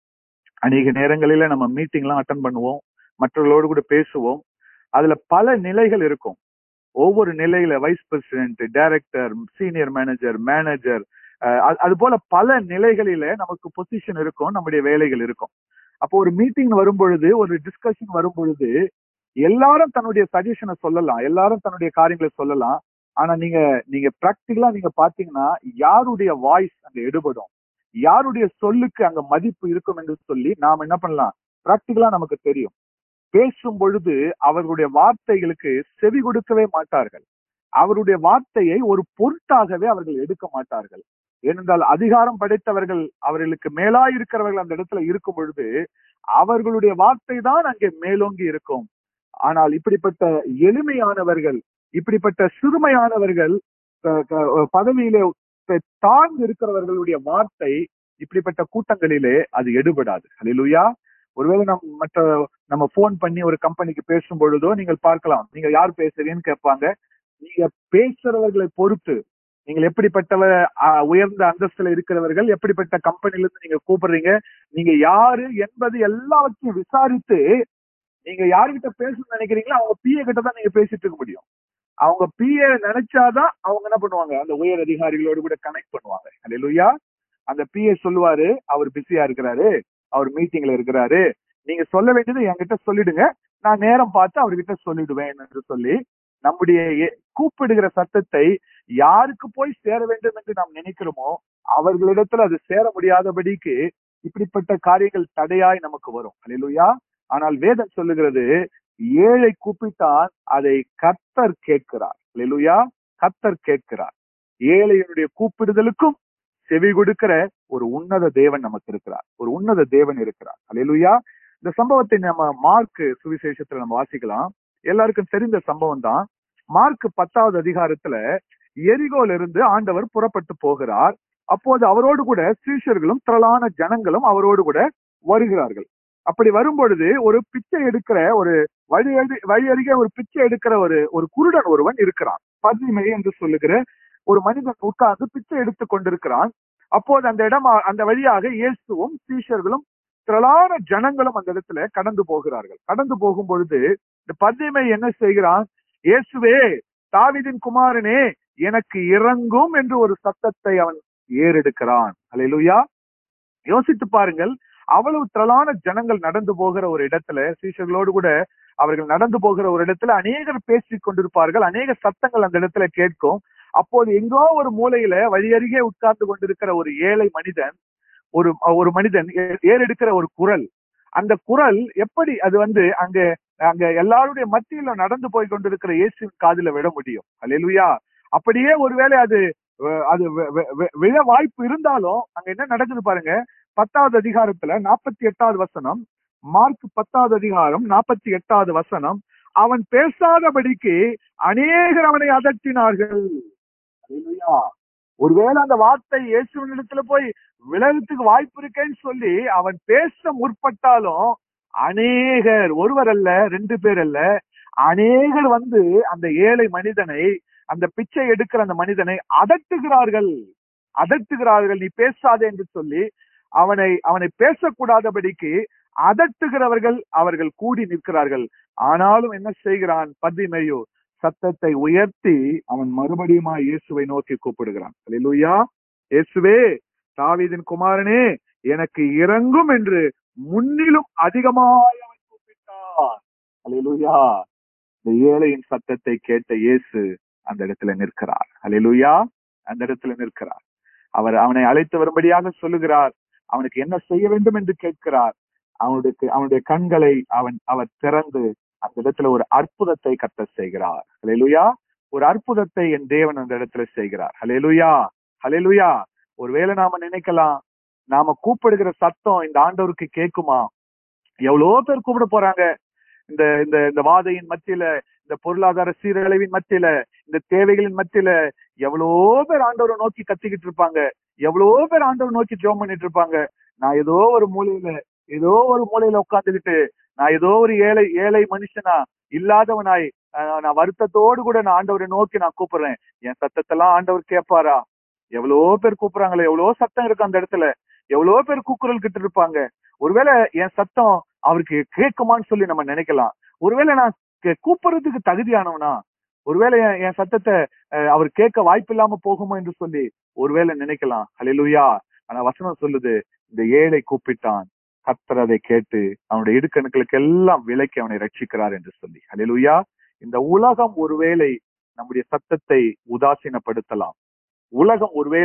அநேக நேரங்களில நம்ம மீட்டிங் எல்லாம் அட்டன் பண்ணுவோம் மற்றவர்களோடு கூட பேசுவோம் அதுல பல நிலைகள் இருக்கும் ஒவ்வொரு நிலையில vice president director senior manager manager அது போல பல நிலைகளில நமக்கு பொசிஷன் இருக்கும் நம்முடைய வேலைகள் இருக்கும் அப்போ ஒரு மீட்டிங் வரும் பொழுது ஒரு டிஸ்கஷன் வரும் பொழுது எல்லாரும் தன்னுடைய சஜஷனை சொல்லலாம் எல்லாரும் தன்னுடைய காரியங்களை சொல்லலாம் ஆனா நீங்க நீங்க பிராக்டிகலா நீங்க பாத்தீங்கன்னா யாருடைய வாய்ஸ் அங்க எடுபடும் யாருடைய சொல்லுக்கு அங்க மதிப்பு இருக்கும் என்று சொல்லி நாம் என்ன பண்ணலாம் பிராக்டிகலா நமக்கு தெரியும் பேசும் பொழுது அவர்களுடைய வார்த்தைகளுக்கு செவி கொடுக்கவே மாட்டார்கள் அவருடைய வார்த்தையை ஒரு பொருட்டாகவே அவர்கள் எடுக்க மாட்டார்கள் ஏனென்றால் அதிகாரம் படைத்தவர்கள் அவர்களுக்கு மேலாய் இருக்கிறவர்கள் அந்த இடத்துல இருக்கும் பொழுது அவர்களுடைய வார்த்தை தான் அங்கே மேலோங்கி இருக்கும் ஆனால் இப்படிப்பட்ட எளிமையானவர்கள் இப்படிப்பட்ட சிறுமையானவர்கள் க- க- பதவியிலே தாழ்ந்து இருக்கிறவர்களுடைய வார்த்தை இப்படிப்பட்ட கூட்டங்களிலே அது எடுபடாது ஹalleluya ஒருவேளை நம் மற்ற நம்ம போன் பண்ணி ஒரு கம்பெனிக்கு பேசும் பொழுதோ நீங்கள் பார்க்கலாம் நீங்க யார் பேசுறீங்கன்னு கேட்பாங்க நீங்க பேசுறவர்களை பொறுத்து நீங்கள் எப்படிப்பட்டவ அஹ், உயர்ந்த அந்தஸ்துல இருக்கிறவர்கள் எப்படிப்பட்ட கம்பெனில இருந்து நீங்க கூப்பிடுறீங்க நீங்க யாரு என்பது எல்லாவற்றையும் விசாரித்து நீங்க யாருகிட்ட பேசணும்னு நினைக்கிறீங்களோ அவங்க பிஏ கிட்ட தான் நீங்க பேசிட்டு இருக்க முடியும் அவங்க பிஏ நினைச்சாதான் அவங்க என்ன பண்ணுவாங்க அந்த உயர் அதிகாரிகளோடு கூட கனெக்ட் பண்ணுவாங்க அல்லேலூயா அந்த பிஏ சொல்லுவாரு அவர் பிஸியா இருக்கிறாரு அவர் மீட்டிங்ல இருக்கிறாரு நீங்க சொல்ல வேண்டியது என்கிட்ட சொல்லிடுங்க நான் நேரம் பார்த்து அவர்கிட்ட சொல்லிடுவேன் என்று சொல்லி நம்முடைய எ- கூப்பிடுகிற சத்தத்தை யாருக்கு போய் சேர வேண்டும் என்று நாம் நினைக்கிறோமோ அவர்களிடத்துல அது சேர முடியாதபடிக்கு இப்படிப்பட்ட காரியங்கள் தடையாய் நமக்கு வரும் அல்லேலூயா ஆனால் வேதம் சொல்லுகிறது ஏழை கூப்பிட்டால் அதை கர்த்தர் கேட்கிறார் அல்லேலூயா கர்த்தர் கேட்கிறார் ஏழையினுடைய கூப்பிடுதலுக்கும் செவி கொடுக்கிற ஒரு உன்னத தேவன் நமக்கு இருக்கிறார் ஒரு உன்னத தேவன் இருக்கிறார் அல்லேலூயா இந்த சம்பவத்தை நம்ம மார்க் சுவிசேஷத்துல நம்ம வாசிக்கலாம் எல்லாருக்கும் தெரிந்த சம்பவம் தான் மார்க் பத்தாவது அதிகாரத்துல எரிகோல இருந்து ஆண்டவர் புறப்பட்டு போகிறார் அப்போது அவரோடு கூட சீஷர்களும் திரளான ஜனங்களும் அவரோடு கூட வருகிறார்கள் அப்படி வரும்பொழுது ஒரு பிச்சை எடுக்கிற ஒரு வழி அருகே- வழி அருகே ஒரு பிச்சை எடுக்கிற ஒரு ஒரு குருடன் ஒருவன் இருக்கிறான் பதுமை என்று சொல்லுகிற ஒரு மனிதன் உட்கார்ந்து பிச்சை எடுத்துக் கொண்டிருக்கிறான் அப்போது அந்த இடம் அந்த வழியாக இயேசுவும் சீஷர்களும் திரளான ஜனங்களும் அந்த இடத்துல கடந்து போகிறார்கள் கடந்து போகும் பொழுது இந்த பதுமை என்ன செய்கிறான் இயேசுவே தாவீதின் குமாரனே எனக்கு இறங்கும் என்று ஒரு சத்தத்தை அவன் ஏறெடுக்கிறான் அல்லேலூயா யோசித்து பாருங்கள் அவ்வளவு திரளான ஜனங்கள் நடந்து போகிற ஒரு இடத்துல சீஷர்களோடு கூட அவர்கள் நடந்து போகிற ஒரு இடத்துல அநேகர் பேசிக் கொண்டிருப்பார்கள் அநேக சத்தங்கள் அந்த இடத்துல கேட்கும் அப்போது எங்கோ ஒரு மூலையில வழியருகே உட்கார்ந்து கொண்டிருக்கிற ஒரு ஏழை மனிதன் ஒரு ஒரு மனிதன் ஏ- ஏறெடுக்கிற ஒரு குரல் அந்த குரல் எப்படி அது வந்து அங்க அங்க எல்லாருடைய மத்தியில நடந்து போய் கொண்டிருக்கிற இயேசுவின் காதுல விட முடியும் அல்லேலூயா அப்படியே ஒருவேளை அது அஹ், அது வி- வி- வி- விழ வாய்ப்பு இருந்தாலும் அங்க என்ன நடக்குது பாருங்க பத்தாவது அதிகாரத்துல நாற்பத்தி எட்டாவது வசனம் மார்க் பத்தாவது அதிகாரம் நாற்பத்தி எட்டாவது வசனம் அவன் பேசாதபடிக்கு அநேகர் அவனை அதட்டினார்கள் அல்லேலூயா. ஒருவேளை அந்த வார்த்தை இயேசுவினிடத்துல போய் விலகத்துக்கு வாய்ப்பு இருக்கேன்னு சொல்லி அவன் பேச முற்பட்டாலும் அநேகர் ஒருவர் அல்ல ரெண்டு பேர் அல்ல அநேகர் வந்து அந்த ஏழை மனிதனை அந்த பிச்சை எடுக்கிற அந்த மனிதனை அதட்டுகிறார்கள் அதட்டுகிறார்கள் நீ பேசாதே என்று சொல்லி அவனை அவனை பேசக்கூடாதபடிக்கு அதட்டுகிறவர்கள் அவர்கள் கூடி நிற்கிறார்கள் ஆனாலும் என்ன செய்கிறான் பத்திமையோ சத்தத்தை உயர்த்தி அவன் மறுபடியும் இயேசுவை நோக்கி கூப்பிடுகிறான் அல்லேலூயா இயேசுவே தாவீதின் குமாரனே எனக்கு இறங்கும் என்று முன்னிலும் அதிகமாய் அவன் கூப்பிட்டான் அல்லேலூயா இந்த ஏழையின் சத்தத்தை கேட்ட இயேசு அந்த இடத்துல நிற்கிறார் அல்லேலூயா அந்த இடத்துல நிற்கிறார் அவர் அவனை அழைத்து வரும்படியாக சொல்லுகிறார் அவனுக்கு என்ன செய்ய வேண்டும் என்று கேட்கிறார் அவனுடைய அவனுடைய கண்களை அவன் அவர் திறந்து அந்த இடத்துல ஒரு அற்புதத்தை கத்த செய்கிறார் ஹalleluya ஒரு அற்புதத்தை என் தேவன் அந்த இடத்துல செய்கிறார் ஹalleluya ஹalleluya ஒருவேளை நாம நினைக்கலாம் நாம கூப்பிடுகிற சத்தம் இந்த ஆண்டவருக்கு கேட்குமா எவ்வளோ பேர் கூப்பிட போறாங்க இந்த இந்த இந்த வாதையின் மத்தியில இந்த பொருளாதார சீரழிவின் மத்தியில இந்த தேவைகளின் மத்தியில எவ்வளோ பேர் ஆண்டவரை நோக்கி கத்திக்கிட்டு இருப்பாங்க எவ்வளோ பேர் ஆண்டவரை நோக்கி ஜோம் பண்ணிட்டு இருப்பாங்க நான் ஏதோ ஒரு மூலையில ஏதோ ஒரு மூலையில உட்கார்ந்துகிட்டு நான் ஏதோ ஒரு ஏழை ஏழை மனுஷனா இல்லாதவனாய் அஹ், நான் வருத்தத்தோடு கூட நான் ஆண்டவரை நோக்கி நான் கூப்பிடுறேன் என் சத்தத்தெல்லாம் ஆண்டவர் கேட்பாரா எவ்வளோ பேர் கூப்பிடுறாங்களே எவ்வளோ சத்தம் இருக்கு அந்த இடத்துல எவ்வளோ பேர் கூக்குரல் கிட்ட இருப்பாங்க ஒருவேளை என் சத்தம் அவருக்கு கேட்குமான்னு சொல்லி நம்ம நினைக்கலாம் ஒருவேளை நான் கே- கூப்பிடுறதுக்கு தகுதியானவனா ஒருவேளை என் என் சத்தத்தை அஹ், அவர் கேட்க வாய்ப்பு இல்லாம போகுமோ என்று சொல்லி ஒருவேளை நினைக்கலாம் ஹalleluya ஆனா வசனம் சொல்லுது இந்த ஏழை கூப்பிட்டான் கர்த்தர் அதை கேட்டு அவனுடைய இடுக்கணுக்களுக்கு எல்லாம் விலைக்கு அவனை ரட்சிக்கிறார் என்று சொல்லி ஹalleluya இந்த உலகம் ஒருவேளை நம்முடைய சத்தத்தை உதாசீனப்படுத்தலாம் உலகம் ஒருவேளை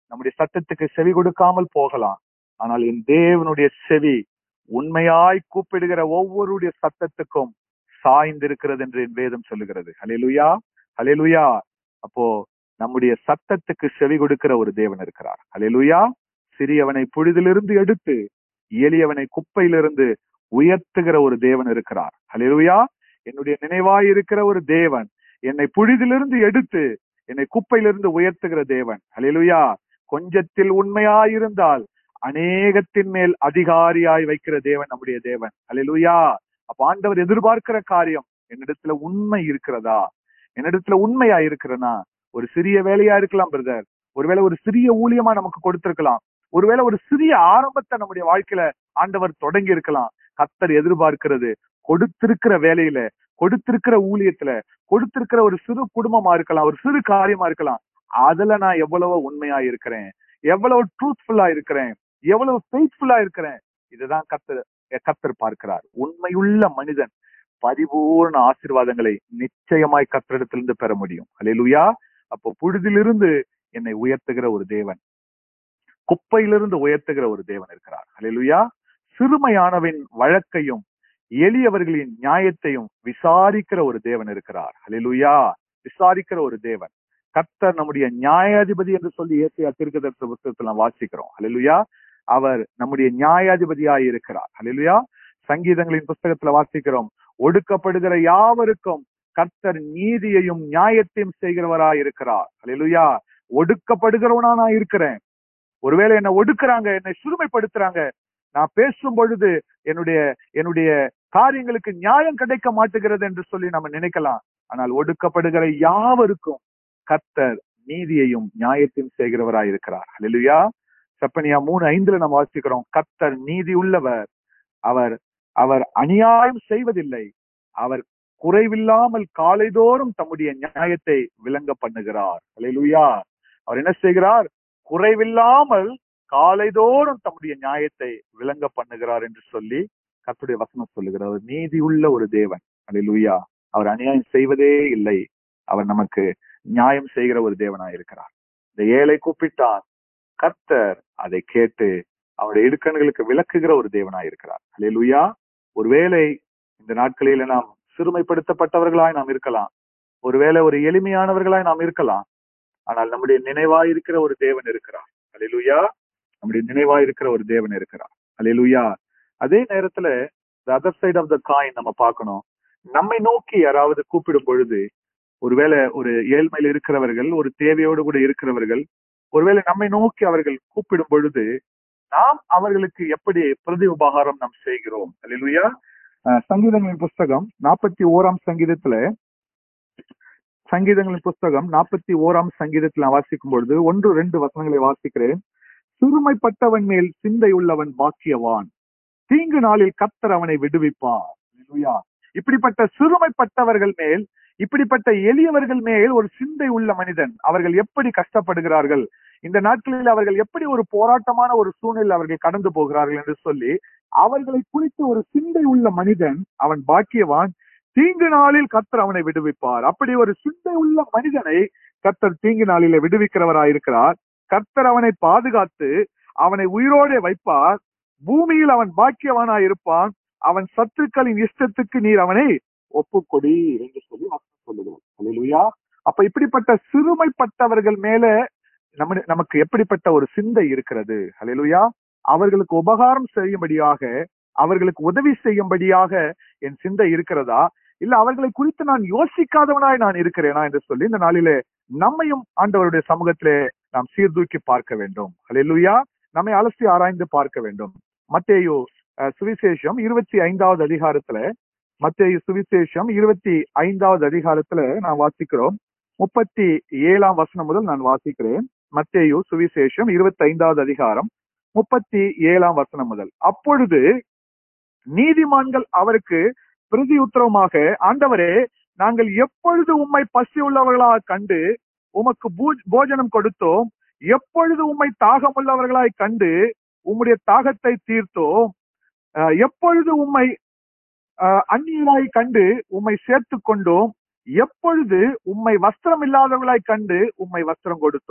நம்முடைய சத்தத்துக்கு செவி கொடுக்காமல் போகலாம் ஆனால் என் தேவனுடைய செவி உண்மையாய் கூப்பிடுகிற ஒவ்வொருடைய சத்தத்துக்கும் சாய்ந்திருக்கிறது என்று என் வேதம் சொல்லுகிறது ஹalleluya ஹalleluya அப்போ நம்முடைய சத்தத்துக்கு செவி கொடுக்கிற ஒரு தேவன் இருக்கிறார் ஹalleluya சிறியவனை புழுதிலிருந்து எடுத்து எளியவனை குப்பையிலிருந்து உயர்த்துகிற ஒரு தேவன் இருக்கிறார் ஹalleluya என்னுடைய நினைவாய் இருக்கிற ஒரு தேவன் என்னை புழுதிலிருந்து எடுத்து என்னை குப்பையிலிருந்து உயர்த்துகிற தேவன் ஹalleluya கொஞ்சத்தில் உண்மையாயிருந்தால் அநேகத்தின் மேல் அதிகாரியாய் வைக்கிற தேவன் நம்முடைய தேவன் ஹalleluya அப்ப ஆண்டவர் எதிர்பார்க்கிற காரியம் என்னிடத்துல உண்மை இருக்கிறதா என்னிடத்துல உண்மையா இருக்கிறனா ஒரு சிறிய வேலையா இருக்கலாம் பிரதர் ஒருவேளை ஒரு சிறிய ஊழியமா நமக்கு கொடுத்திருக்கலாம் ஒருவேளை ஒரு சிறிய ஆரம்பத்தை நம்முடைய வாழ்க்கையில ஆண்டவர் தொடங்கி இருக்கலாம் கத்தர் எதிர்பார்க்கிறது கொடுத்திருக்கிற வேலையில கொடுத்திருக்கிற ஊழியத்துல கொடுத்திருக்கிற ஒரு சிறு குடும்பமா இருக்கலாம் ஒரு சிறு காரியமா இருக்கலாம் அதுல நான் எவ்வளவு உண்மையா இருக்கிறேன் எவ்வளவு ட்ரூத்ஃபுல்லா இருக்கிறேன் எவ்வளவு ஃபெய்த்ஃபுல்லா இருக்கிறேன் இதுதான் கத்தர் கத்தர் பார்க்கிறார் உண்மையுள்ள மனிதன் பரிபூர்ண ஆசீர்வாதங்களை நிச்சயமாய் கத்தரிடத்திலிருந்து பெற முடியும் அல்லேலூயா அப்போ புழுதிலிருந்து என்னை உயர்த்துகிற ஒரு தேவன் குப்பையிலிருந்து உயர்த்துகிற ஒரு தேவன் இருக்கிறார் அல்லேலூயா சிறுமையானவின் வழக்கையும் எளியவர்களின் நியாயத்தையும் விசாரிக்கிற ஒரு தேவன் இருக்கிறார் அல்லேலூயா விசாரிக்கிற ஒரு தேவன் கர்த்தர் நம்முடைய நியாயாதிபதி என்று சொல்லி ஏசியா தீர்க்கதரிசன புத்தகத்துல நாம் வாசிக்கிறோம் அல்லேலூயா அவர் நம்முடைய நியாயாதிபதியாய் இருக்கிறார் அல்லேலூயா சங்கீதங்களின் புஸ்தகத்துல வாசிக்கிறோம் ஒடுக்கப்படுகிற யாவருக்கும் கர்த்தர் நீதியையும் நியாயத்தையும் செய்கிறவராய் இருக்கிறார் அல்லேலூயா ஒடுக்கப்படுகிறவனா நான் இருக்கிறேன் ஒருவேளை என்னை ஒடுக்குறாங்க என்னை சிறுமைப்படுத்துறாங்க நான் பேசும் பொழுது என்னுடைய என்னுடைய காரியங்களுக்கு நியாயம் கிடைக்க மாட்டுகிறது என்று சொல்லி நம்ம நினைக்கலாம் ஆனால் ஒடுக்கப்படுகிற யாவருக்கும் கர்த்தர் நீதியையும் நியாயத்தையும் செய்கிறவராய் இருக்கிறார் அல்லேலூயா செப்பனியா மூணு ஐந்துல நம்ம வாசிக்கிறோம் கர்த்தர் நீதி உள்ளவர் அவர் அவர் அநியாயம் செய்வதில்லை அவர் குறைவில்லாமல் காலைதோறும் தம்முடைய நியாயத்தை விளங்க பண்ணுகிறார் அல்லேலூயா அவர் என்ன செய்கிறார் குறைவில்லாமல் காலைதோறும் தம்முடைய நியாயத்தை விளங்க பண்ணுகிறார் என்று சொல்லி கர்த்தருடைய வசனம் சொல்லுகிறார் அவர் நீதி உள்ள ஒரு தேவன் அல்லேலூயா அவர் அநியாயம் செய்வதே இல்லை அவர் நமக்கு நியாயம் செய்கிற ஒரு தேவனாய் இருக்கிறார் இந்த ஏழை கூப்பிட்டார் கர்த்தர் அதை கேட்டு அவருடைய இடுக்கண்களுக்கு விளக்குகிற ஒரு தேவனாய் இருக்கிறார் அல்லேலூயா ஒருவேளை இந்த நாட்களில நாம் சிறுமைப்படுத்தப்பட்டவர்களாய் நாம் இருக்கலாம் ஒருவேளை ஒரு எளிமையானவர்களாய் நாம் இருக்கலாம் ஆனால் நம்முடைய நினைவாய் இருக்கிற ஒரு தேவன் இருக்கிறார் அல்லேலூயா நம்முடைய நினைவாய் இருக்கிற ஒரு தேவன் இருக்கிறார் அல்லேலூயா அதே நேரத்துல other side of the coin நம்ம பார்க்கணும் நம்மை நோக்கி யாராவது கூப்பிடும் பொழுது ஒருவேளை ஒரு ஏழ்மையில் இருக்கிறவர்கள் ஒரு தேவையோடு கூட இருக்கிறவர்கள் ஒருவேளை நம்மை நோக்கி அவர்கள் கூப்பிடும் பொழுது நாம் அவர்களுக்கு எப்படி பிரதி உபகாரம் நாம் செய்கிறோம் அல்லேலூயா அஹ் சங்கீதங்களின் புஸ்தகம் நாற்பத்தி ஓராம் சங்கீதத்துல சங்கீதங்களின் புஸ்தகம் நாற்பத்தி ஓராம் சங்கீதத்தில் நான் வாசிக்கும் பொழுது ஒன்று ரெண்டு வசனங்களை வாசிக்கிறேன் சிறுமைப்பட்டவன் மேல் சிந்தை உள்ளவன் பாக்கியவான் தீங்கு நாளில் கத்தர் அவனை விடுவிப்பார் அல்லேலூயா. இப்படிப்பட்ட சிறுமைப்பட்டவர்கள் மேல் இப்படிப்பட்ட எளியவர்கள் மேல் ஒரு சிந்தை உள்ள மனிதன் அவர்கள் எப்படி கஷ்டப்படுகிறார்கள் இந்த நாட்களில் அவர்கள் எப்படி ஒரு போராட்டமான ஒரு சூழ்நிலை அவர்கள் கடந்து போகிறார்கள் என்று சொல்லி அவர்களை குறித்து ஒரு சிந்தை உள்ள மனிதன் அவன் பாக்கியவான் தீங்கு நாளில் கத்தர் அவனை விடுவிப்பார் அப்படி ஒரு சிந்தை உள்ள மனிதனை கத்தர் தீங்கு நாளில விடுவிக்கிறவராயிருக்கிறார் கர்த்தர் அவனை பாதுகாத்து அவனை உயிரோடே வைப்பார் பூமியில் அவன் பாக்கியவானாய் இருப்பான் அவன் சத்துக்களின் இஷ்டத்துக்கு நீர் அவனை ஒப்புக்கொடி என்று சொல்லி வசனம் சொல்லுகிறோம் அல்லேலூயா அப்ப இப்படிப்பட்ட சிறுமைப்பட்டவர்கள் மேல நம்ம நமக்கு எப்படிப்பட்ட ஒரு சிந்தை இருக்கிறது அல்லேலூயா அவர்களுக்கு உபகாரம் செய்யும்படியாக அவர்களுக்கு உதவி செய்யும்படியாக என் சிந்தை இருக்கிறதா இல்ல அவர்களை குறித்து நான் யோசிக்காதவனாய் நான் இருக்கிறேனா என்று சொல்லி இந்த நாளிலே நம்மையும் ஆண்டவருடைய சமூகத்திலே நாம் சீர்தூக்கி பார்க்க வேண்டும் அல்லேலூயா நம்மை அலசி ஆராய்ந்து பார்க்க வேண்டும் மத்தேயு அஹ், சுவிசேஷம் இருபத்தி ஐந்தாவது அதிகாரத்துல மத்தேயு சுவிசேஷம் இருபத்தி ஐந்தாவது அதிகாரத்துல நான் வாசிக்கிறோம் முப்பத்தி ஏழாம் வசனம் முதல் நான் வாசிக்கிறேன் மத்தேயு சுவிசேஷம் இருபத்தி ஐந்தாவது அதிகாரம் முப்பத்தி ஏழாம் வசனம் முதல் அப்பொழுது நீதிமான்கள் அவருக்கு பிரதி உத்தரவுமாக ஆண்டவரே நாங்கள் எப்பொழுது உம்மை பசி உள்ளவர்களாக கண்டு உமக்கு பூ- போஜனம் கொடுத்தோம் எப்பொழுது உம்மை தாகமுள்ளவர்களாய் கண்டு உம்முடைய தாகத்தை தீர்த்தோம் அஹ், எப்பொழுது உம்மை அஹ், அந்நியராய் கண்டு உம்மை சேர்த்து கொண்டோம் எப்பொழுது உம்மை வஸ்திரம் இல்லாதவர்களாய் கண்டு உம்மை வஸ்திரம் கொடுத்தோம்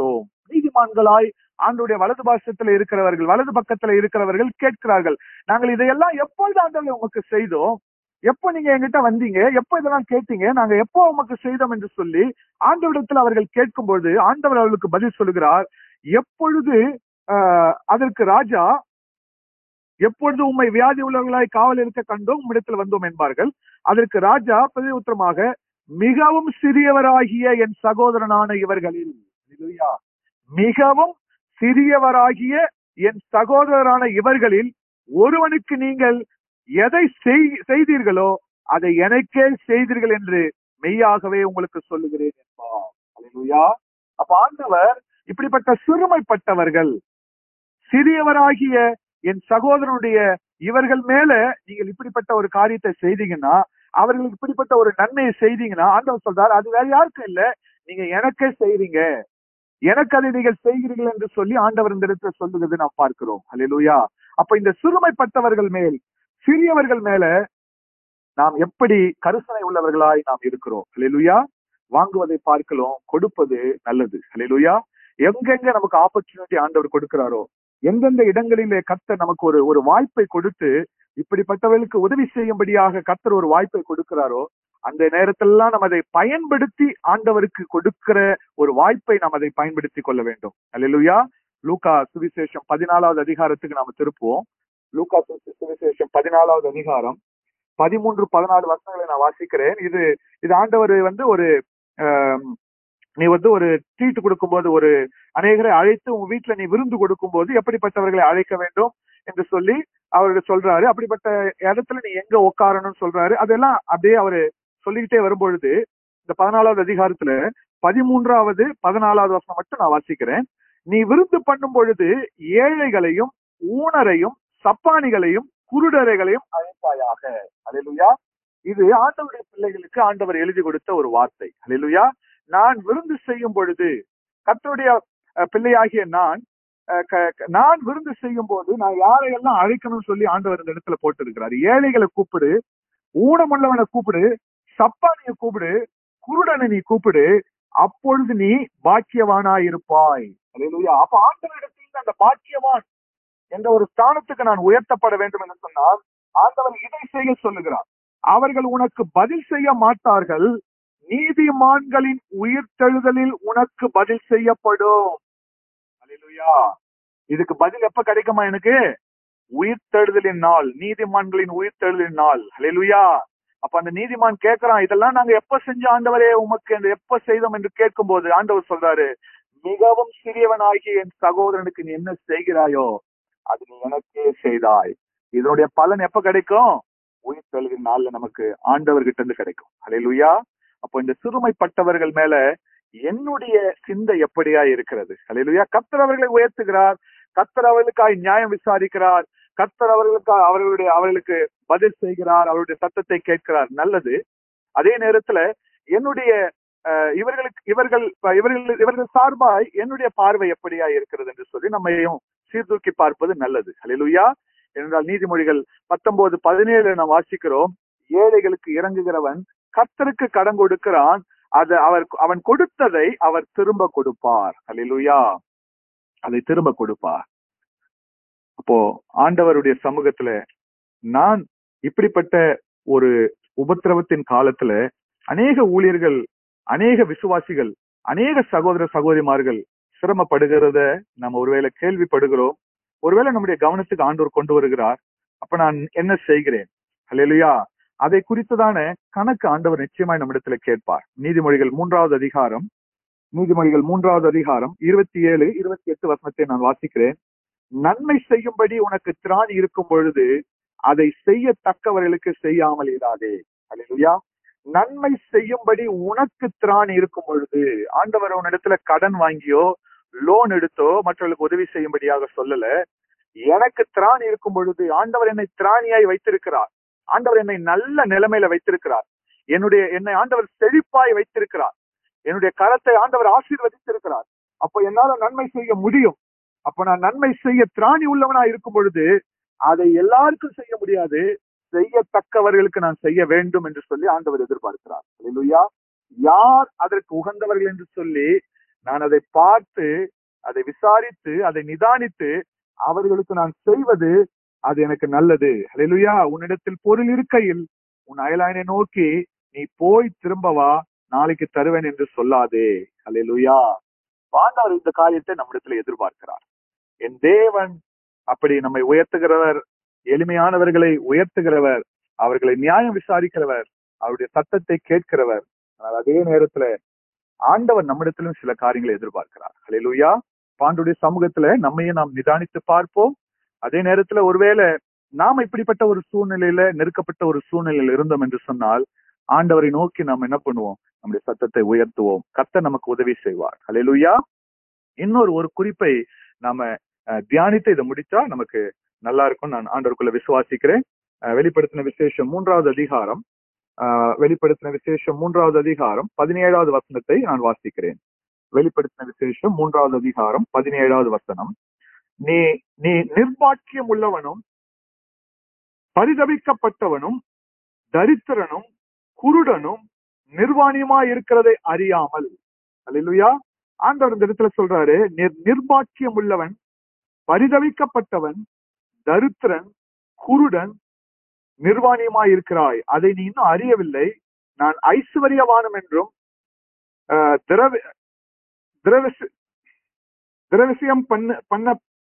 நீதிமான்களாய் ஆண்டுடைய வலது பாசத்துல இருக்கிறவர்கள் வலது பக்கத்துல இருக்கிறவர்கள் கேட்கிறார்கள் நாங்கள் இதையெல்லாம் எப்பொழுது ஆண்டவரை உமக்கு செய்தோம் எப்போ நீங்க எங்கிட்ட வந்தீங்க எப்போ இதெல்லாம் கேட்டீங்க நாங்க எப்போ உமக்கு செய்தோம் என்று சொல்லி ஆண்டவரிடத்தில் அவர்கள் கேட்கும்போது ஆண்டவர் அவர்களுக்கு பதில் சொல்லுகிறார் எப்பொழுது ஆஹ், அதற்கு ராஜா எப்பொழுது உம்மை வியாதி உள்ளவர்களாய் காவல் இருக்க கண்டோம் உம்மிடத்தில் வந்தோம் என்பார்கள் அதற்கு ராஜா பிரதி உத்தரமாக மிகவும் சிறியவராகிய என் சகோதரனான இவர்களில் அல்லேலூயா. மிகவும் சிறியவராகிய என் சகோதரரான இவர்களில் ஒருவனுக்கு நீங்கள் எதை செய்- செய்தீர்களோ அதை எனக்கே செய்தீர்கள் என்று மெய்யாகவே உங்களுக்கு சொல்லுகிறேன் என்பார் அல்லேலூயா. அப்ப ஆண்டவர் இப்படிப்பட்ட சிறுமைப்பட்டவர்கள் சிறியவராகிய என் சகோதரனுடைய இவர்கள் மேல நீங்கள் இப்படிப்பட்ட ஒரு காரியத்தை செய்தீங்கன்னா அவர்களுக்கு இப்படிப்பட்ட ஒரு நன்மையை செய்தீங்கன்னா ஆண்டவர் சொல்றாரு அது வேற யாருக்கும் இல்ல நீங்க எனக்கே செய்றீங்க எனக்கு அதை நீங்கள் செய்கிறீர்கள் என்று சொல்லி ஆண்டவர் இந்த இடத்துல சொல்லுகிறது நாம் பார்க்கிறோம் அல்லேலூயா அப்ப இந்த சிறுமைப்பட்டவர்கள் மேல் சிறியவர்கள் மேல நாம் எப்படி கருசனை உள்ளவர்களாய் நாம் இருக்கிறோம் அல்லேலூயா வாங்குவதை பார்க்கலாம் கொடுப்பது நல்லது அல்லேலூயா எங்கெங்க நமக்கு ஆப்பர்ச்சுனிட்டி ஆண்டவர் கொடுக்கிறாரோ எந்தெந்த இடங்களிலே கர்த்தர் நமக்கு ஒரு ஒரு வாய்ப்பை கொடுத்து இப்படிப்பட்டவர்களுக்கு உதவி செய்யும்படியாக கர்த்தர் ஒரு வாய்ப்பை கொடுக்கிறாரோ அந்த நேரத்திலெல்லாம் நம்ம அதை பயன்படுத்தி ஆண்டவருக்கு கொடுக்கிற ஒரு வாய்ப்பை நாம் அதை பயன்படுத்தி கொள்ள வேண்டும் அல்லேலூயா லூக்கா சுவிசேஷம் பதினாலாவது அதிகாரத்துக்கு நாம திருப்புவோம் லூக்கா சு- சுவிசேஷம் பதினாலாவது அதிகாரம் பதிமூன்று பதினாலு வருஷங்களை நான் வாசிக்கிறேன் இது இது ஆண்டவர் வந்து ஒரு ஆம், நீ வந்து ஒரு ட்ரீட் கொடுக்கும்போது ஒரு அநேகரை அழைத்து உங்க வீட்டுல நீ விருந்து கொடுக்கும்போது எப்படிப்பட்டவர்களை அழைக்க வேண்டும் என்று சொல்லி அவரு சொல்றாரு அப்படிப்பட்ட இடத்துல நீ எங்க உட்காரணும்னு சொல்றாரு அதெல்லாம் அப்படியே அவரு சொல்லிக்கிட்டே வரும்பொழுது இந்த பதினாலாவது அதிகாரத்துல பதிமூன்றாவது பதினாலாவது வருஷம் மட்டும் நான் வாசிக்கிறேன் நீ விருந்து பண்ணும் பொழுது ஏழைகளையும் ஊனரையும் சப்பானிகளையும் குருடரைகளையும் அழைப்பாயாக அல்லேலூயா இது ஆண்டவருடைய பிள்ளைகளுக்கு ஆண்டவர் எழுதி கொடுத்த ஒரு வார்த்தை அல்லேலூயா நான் விருந்து செய்யும் பொழுது கர்த்தருடைய அஹ், பிள்ளையாகிய நான் அஹ், க- க- நான் விருந்து செய்யும் போது நான் யாரையெல்லாம் அழைக்கணும்னு சொல்லி ஆண்டவர் இந்த இடத்துல போட்டிருக்கிறார் ஏழைகளை கூப்பிடு ஊனமுள்ளவனை கூப்பிடு சப்பானிய கூப்பிடு குருடனை நீ கூப்பிடு அப்பொழுது நீ பாக்கியவானாயிருப்பாய் அல்லேலூயா அப்ப ஆண்டவரிடத்தில் அந்த பாக்கியவான் என்ற ஒரு ஸ்தானத்துக்கு நான் உயர்த்தப்பட வேண்டும் என்று சொன்னால் ஆண்டவர் இதை செய்ய சொல்லுகிறார் அவர்கள் உனக்கு பதில் செய்ய மாட்டார்கள் நீதிமான்களின் உயிர்த்தெழுதலில் உனக்கு பதில் செய்யப்படும் அல்லேலூயா இதுக்கு பதில் எப்ப கிடைக்குமா எனக்கு உயிர்த்தெழுதலின் நாள் நீதிமான்களின் உயிர்த்தெழுதலின் நாள் அல்லேலூயா அப்ப அந்த நீதிமான் கேட்கிறான் இதெல்லாம் நாங்க எப்ப செஞ்ச ஆண்டவரே உமக்கு என்று எப்ப செய்தோம் என்று கேட்கும் போது ஆண்டவர் சொல்றாரு மிகவும் சிறியவனாகிய என் சகோதரனுக்கு நீ என்ன செய்கிறாயோ அது நீ எனக்கே செய்தாய் இதனுடைய பலன் எப்ப கிடைக்கும் உயிர் தெழுகிற நாள்ல நமக்கு ஆண்டவர்கிட்ட இருந்து கிடைக்கும் அல்லேலூயா அப்போ இந்த சிறுமைப்பட்டவர்கள் மேல என்னுடைய சிந்தை எப்படியா இருக்கிறது அல்லேலூயா கர்த்தர் அவர்களை உயர்த்துகிறார் கர்த்தர் அவர்களுக்காய் நியாயம் விசாரிக்கிறார் கர்த்தர் அவர்களுக்காக அவர்களுடைய அவர்களுக்கு பதில் செய்கிறார் அவருடைய சத்தத்தை கேட்கிறார் நல்லது அதே நேரத்துல என்னுடைய அஹ், இவர்களுக்கு இவர்கள் இவர்கள் இவர்கள் சார்பாய் என்னுடைய பார்வை எப்படியா இருக்கிறது என்று சொல்லி நம்மையும் சீர்தூக்கி பார்ப்பது நல்லது அல்லேலூயா என்றால் நீதிமொழிகள் பத்தொன்பது பதினேழு நாம் வாசிக்கிறோம் ஏழைகளுக்கு இறங்குகிறவன் கர்த்தருக்கு கடன் கொடுக்கிறான் அது அவர் அவன் கொடுத்ததை அவர் திரும்ப கொடுப்பார் அல்லேலூயா அதை திரும்ப கொடுப்பார் அப்போ ஆண்டவருடைய சமூகத்துல நான் இப்படிப்பட்ட ஒரு உபத்திரவத்தின் காலத்துல அநேக ஊழியர்கள் அநேக விசுவாசிகள் அநேக சகோதர சகோதரிமார்கள் சிரமப்படுகிறத நம்ம ஒருவேளை கேள்விப்படுகிறோம் ஒருவேளை நம்முடைய கவனத்துக்கு ஆண்டவர் கொண்டு வருகிறார் அப்ப நான் என்ன செய்கிறேன் அல்லேலூயா அதை குறித்துதான கணக்கு ஆண்டவர் நிச்சயமாய் நம்மிடத்துல கேட்பார் நீதிமொழிகள் மூன்றாவது அதிகாரம் நீதிமொழிகள் மூன்றாவது அதிகாரம் இருபத்தி ஏழு இருபத்தி எட்டு வசனத்தை நான் வாசிக்கிறேன் நன்மை செய்யும்படி உனக்கு திராணி இருக்கும் பொழுது அதை செய்யத்தக்கவர்களுக்கு செய்யாமல் இராதே அல்லேலூயா நன்மை செய்யும்படி உனக்கு திராணி இருக்கும் பொழுது ஆண்டவர் உன்னிடத்துல கடன் வாங்கியோ லோன் எடுத்தோ மற்றவர்களுக்கு உதவி செய்யும்படியாக சொல்லல எனக்கு திராணி இருக்கும் பொழுது ஆண்டவர் என்னை திராணியாய் வைத்திருக்கிறார் ஆண்டவர் என்னை நல்ல நிலைமையில வைத்திருக்கிறார் என்னுடைய என்னை ஆண்டவர் செழிப்பாய் வைத்திருக்கிறார் என்னுடைய கரத்தை ஆண்டவர் ஆசீர்வதித்திருக்கிறார் அப்ப என்னால நன்மை செய்ய முடியும் அப்ப நான் நன்மை செய்ய திராணி உள்ளவனா இருக்கும் பொழுது அதை எல்லாருக்கும் செய்ய முடியாது செய்யத்தக்கவர்களுக்கு நான் செய்ய வேண்டும் என்று சொல்லி ஆண்டவர் எதிர்பார்க்கிறார் அல்லேலூயா யார் அதற்கு உகந்தவர்கள் என்று சொல்லி நான் அதை பார்த்து அதை விசாரித்து அதை நிதானித்து அவர்களுக்கு நான் செய்வது அது எனக்கு நல்லது ஹalleluya உன்னிடத்தில் பொருள் இருக்கையில் உன் அயலாயனை நோக்கி நீ போய் திரும்ப வா நாளைக்கு தருவேன் என்று சொல்லாதே ஹalleluya ஆண்டவர் இந்த காரியத்தை நம்மிடத்தில் எதிர்பார்க்கிறார் என் தேவன் அப்படி நம்மை உயர்த்துகிறவர் எளிமையானவர்களை உயர்த்துகிறவர் அவர்களை நியாயம் விசாரிக்கிறவர் அவருடைய சத்தத்தை கேட்கிறவர் ஆனால் அதே நேரத்துல ஆண்டவர் நம்மிடத்திலும் சில காரியங்களை எதிர்பார்க்கிறார் ஹalleluya பாண்டுடைய சமூகத்துல நம்மையும் நாம் நிதானித்து பார்ப்போம் அதே நேரத்துல ஒருவேளை நாம் இப்படிப்பட்ட ஒரு சூழ்நிலையில நெருக்கப்பட்ட ஒரு சூழ்நிலையில் இருந்தோம் என்று சொன்னால் ஆண்டவரை நோக்கி நாம் என்ன பண்ணுவோம் நம்முடைய சத்தத்தை உயர்த்துவோம் கர்த்தர் நமக்கு உதவி செய்வார் ஹalleluya இன்னொரு ஒரு குறிப்பை நாம அஹ், தியானித்து இதை முடிச்சா நமக்கு நல்லா இருக்கும் நான் ஆண்டவருக்குள்ள விசுவாசிக்கிறேன் அஹ், வெளிப்படுத்தின விசேஷம் மூன்றாவது அதிகாரம் அஹ், வெளிப்படுத்தின விசேஷம் மூன்றாவது அதிகாரம் பதினேழாவது வசனத்தை நான் வாசிக்கிறேன் வெளிப்படுத்தின விசேஷம் மூன்றாவது அதிகாரம் பதினேழாவது வசனம் நீ நீ நிர்பாக்கியம் உள்ளவனும் பரிதவிக்கப்பட்டவனும் தரித்திரனும் குருடனும் நிர்வாணியமா இருக்கிறதை அறியாமல் அல்லேலூயா ஆண்டவர் இந்த இடத்துல சொல்றாரு நிர் நிர்பாக்கியம் உள்ளவன் பரிதவிக்கப்பட்டவன் தரித்திரன் குருடன் நிர்வாணியமாய் இருக்கிறாய் அதை நீ இன்னும் அறியவில்லை நான் ஐஸ்வர்யவானம் என்றும் ஆஹ், திரவ திரவசி திரவசியம் பண்ண பண்ண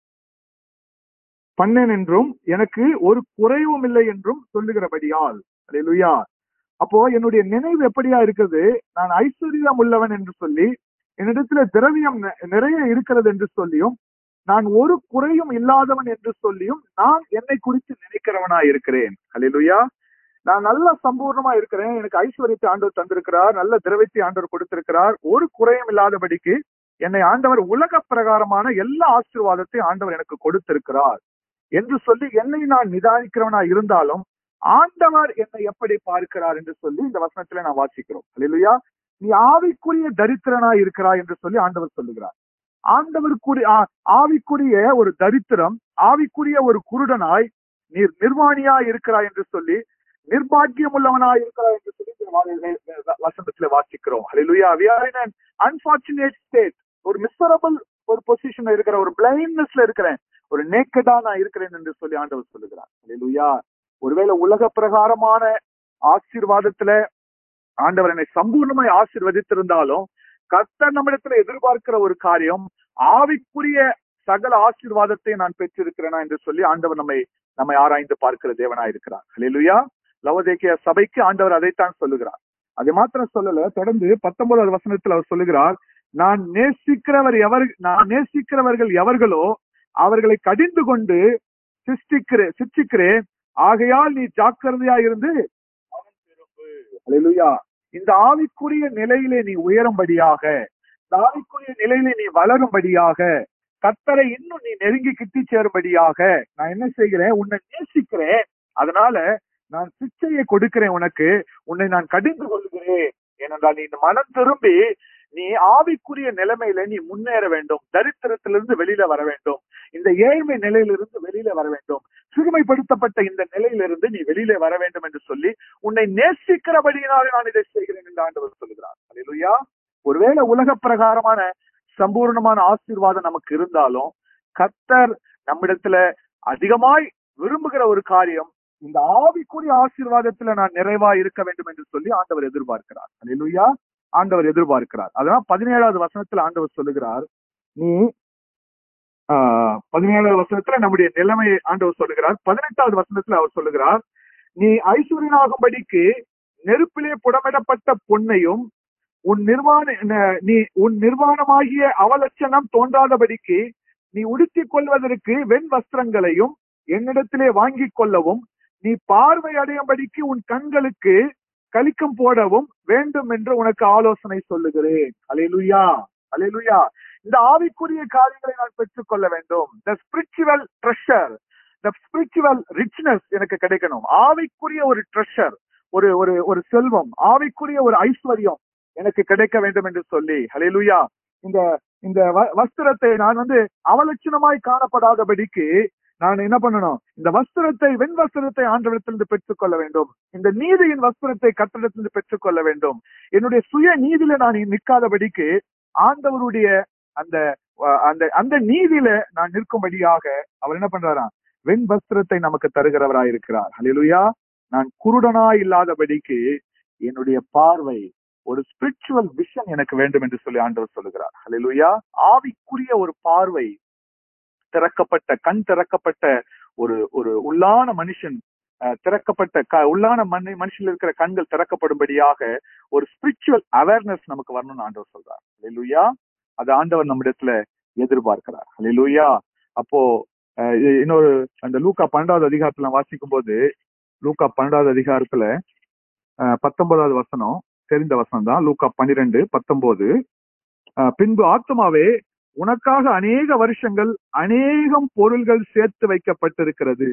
பண்ணேன் என்றும் எனக்கு ஒரு குறைவும் இல்லை என்றும் சொல்லுகிறபடியால் அல்லேலூயா அப்போ என்னுடைய நினைவு எப்படியா இருக்குது நான் ஐஸ்வர்யம் உள்ளவன் என்று சொல்லி என்னிடத்துல திரவியம் நி- நிறைய இருக்கிறது என்று சொல்லியும் நான் ஒரு குறையும் இல்லாதவன் என்று சொல்லியும் நான் என்னை குறித்து நினைக்கிறவனா இருக்கிறேன் அல்லேலூயா நான் நல்ல சம்பூர்ணமா இருக்கிறேன் எனக்கு ஐஸ்வர்யத்தை ஆண்டவர் தந்திருக்கிறார் நல்ல திரவியத்தை ஆண்டவர் கொடுத்திருக்கிறார் ஒரு குறையும் இல்லாதபடிக்கு என்னை ஆண்டவர் உலக பிரகாரமான எல்லா ஆசீர்வாதத்தையும் ஆண்டவர் எனக்கு கொடுத்திருக்கிறார் என்று சொல்லி என்னை நான் நிதானிக்கிறவனா இருந்தாலும் ஆண்டவர் என்னை எப்படி பார்க்கிறார் என்று சொல்லி இந்த வசனத்துல நான் வாசிக்கிறோம் அல்லேலூயா நீ ஆவிக்குரிய தரித்திரனா இருக்கிறாய் என்று சொல்லி ஆண்டவர் சொல்லுகிறார் ஆண்டவருக்குரிய ஆ- ஆவிக்குரிய ஒரு தரித்திரம் ஆவிக்குரிய ஒரு குருடனாய் நீர் நிர்வாணியா இருக்கிறாய் என்று சொல்லி நிர்பாக்கியம் உள்ளவனாய் இருக்கிறாய் என்று சொல்லி இந்த வா- வசனத்துல வாசிக்கிறோம் ஹalleluya we are in an unfortunate state ஒரு மிசரபிள் ஒரு பொசிஷன்ல இருக்கிற ஒரு பிளைண்ட்னஸ்ல இருக்கிறேன் ஒரு நேக்கடா நான் இருக்கிறேன் என்று சொல்லி ஆண்டவர் சொல்லுகிறார் ஹalleluya ஒருவேளை உலக பிரகாரமான ஆசீர்வாதத்துல ஆண்டவர் என்னை சம்பூர்ணமாய் ஆசீர்வதித்திருந்தாலும் கர்த்தர் நம்மிடத்துல எதிர்பார்க்கிற ஒரு காரியம் ஆவிக்குரிய சகல ஆசீர்வாதத்தை நான் பெற்றிருக்கிறேனா என்று சொல்லி ஆண்டவர் நம்மை நம்மை ஆராய்ந்து பார்க்கிற தேவனாய் இருக்கிறார் ஹalleluya லவதேக்கிய சபைக்கு ஆண்டவர் அதைத்தான் சொல்லுகிறார் அதை மாத்திரம் சொல்லல தொடர்ந்து பத்தொன்பதாவது வசனத்தில் அவர் சொல்லுகிறார் நான் நேசிக்கிறவர் எவர் நான் நேசிக்கிறவர்கள் எவர்களோ அவர்களை கடிந்து கொண்டு சிருஷ்டிக்கிறேன் சிருஷ்டிக்கிறேன் ஆகையால் நீ ஜாக்கிரதையா இருந்து அவன் திரும்பு ஹalleluya இந்த ஆவிக்குரிய நிலையிலே நீ உயரும்படியாக இந்த ஆவிக்குரிய நிலையிலே நீ வளரும்படியாக கத்தரை இன்னும் நீ நெருங்கி கிட்டி சேரும்படியாக நான் என்ன செய்கிறேன் உன்னை நேசிக்கிறேன் அதனால நான் சிச்சையை கொடுக்கிறேன் உனக்கு உன்னை நான் கடிந்து கொள்கிறேன் ஏனென்றால் நீ இந்த மனம் திரும்பி நீ ஆவிக்குரிய நிலைமையில நீ முன்னேற வேண்டும் தரித்திரத்திலிருந்து வெளியில வர வேண்டும் இந்த ஏழ்மை நிலையிலிருந்து வெளியில வர வேண்டும் சிறுமைப்படுத்தப்பட்ட இந்த நிலையிலிருந்து நீ வெளியில வர வேண்டும் என்று சொல்லி உன்னை நேசிக்கிறபடியினாலே நான் இதை செய்கிறேன் என்று ஆண்டவர் சொல்கிறார் அல்லேலூயா ஒருவேளை உலக பிரகாரமான சம்பூர்ணமான ஆசீர்வாதம் நமக்கு இருந்தாலும் கர்த்தர் நம்மிடத்துல அதிகமாய் விரும்புகிற ஒரு காரியம் இந்த ஆவிக்குரிய ஆசீர்வாதத்துல நான் நிறைவா இருக்க வேண்டும் என்று சொல்லி ஆண்டவர் எதிர்பார்க்கிறார் அல்லேலூயா ஆண்டவர் எதிர்பார்க்கிறார் அதனால பதினேழாவது வசனத்துல ஆண்டவர் சொல்லுகிறார் நீ ஆஹ் பதினேழாவது வசனத்துல நம்முடைய நிலைமையை ஆண்டவர் சொல்லுகிறார் பதினெட்டாவது வசனத்துல அவர் சொல்லுகிறார் நீ ஐஸ்வர்யனாகும்படிக்கு நெருப்பிலே புடமிடப்பட்ட பொன்னையும் உன் நிர்வாண ந- நீ உன் நிர்வாணமாகிய அவலட்சணம் தோன்றாதபடிக்கு நீ உடுத்திக் கொள்வதற்கு வெண் வஸ்திரங்களையும் என்னிடத்திலே வாங்கிக் கொள்ளவும் நீ பார்வை அடையும்படிக்கு உன் கண்களுக்கு கலிக்கம் போடவும் வேண்டும் என்று உனக்கு ஆலோசனை சொல்லுகிறேன் அலையலுயா அலையலுயா இந்த ஆவிக்குரிய காரியங்களை நான் பெற்றுக்கொள்ள வேண்டும் the spiritual treasure the spiritual richness எனக்கு கிடைக்கணும் ஆவிக்குரிய ஒரு ட்ரெஷர் ஒரு ஒரு ஒரு செல்வம் ஆவிக்குரிய ஒரு ஐஸ்வர்யம் எனக்கு கிடைக்க வேண்டும் என்று சொல்லி ஹalleluya இந்த இந்த வ- வஸ்திரத்தை நான் வந்து அவலட்சணமாய் காணப்படாதபடிக்கு நான் என்ன பண்ணணும் இந்த வஸ்திரத்தை வெண் வஸ்திரத்தை ஆண்டவரிடத்திலிருந்து பெற்றுக்கொள்ள வேண்டும் இந்த நீதியின் வஸ்திரத்தை கட்டடத்திலிருந்து பெற்றுக்கொள்ள வேண்டும் என்னுடைய சுய நீதியில நான் நிற்காதபடிக்கு ஆண்டவருடைய அந்த அஹ், அந்த அந்த நீதியில நான் நிற்கும்படியாக அவர் என்ன பண்றாராம் வெண் வஸ்திரத்தை நமக்கு தருகிறவராய் இருக்கிறார் ஹalleluya நான் குருடனாய் இல்லாதபடிக்கு என்னுடைய பார்வை ஒரு ஸ்பிரிச்சுவல் விஷன் எனக்கு வேண்டும் என்று சொல்லி ஆண்டவர் சொல்லுகிறார் ஹalleluya ஆவிக்குரிய ஒரு பார்வை திறக்கப்பட்ட கண் திறக்கப்பட்ட ஒரு ஒரு உள்ளான மனுஷன் அஹ், திறக்கப்பட்ட க உள்ளான மனு மனுஷனில் இருக்கிற கண்கள் திறக்கப்படும்படியாக ஒரு ஸ்பிரிச்சுவல் அவேர்னஸ் நமக்கு வரணும்னு ஆண்டவர் சொல்றார் ஹalleluya அது ஆண்டவர் நம்மிடத்துல எதிர்பார்க்கிறார் ஹalleluya அப்போ அஹ், இ- இன்னொரு அந்த லூக்கா பன்னெண்டாவது அதிகாரத்துல வாசிக்கும் போது லூக்கா பன்னெண்டாவது அதிகாரத்துல அஹ், பத்தொன்பதாவது வசனம் தெரிந்த வசனம் தான் லூக்கா பன்னிரெண்டு பத்தொன்பது அஹ், பின்பு ஆத்மாவே உனக்காக அநேக வருஷங்கள் அநேகம் பொருள்கள் சேர்த்து வைக்கப்பட்டிருக்கிறது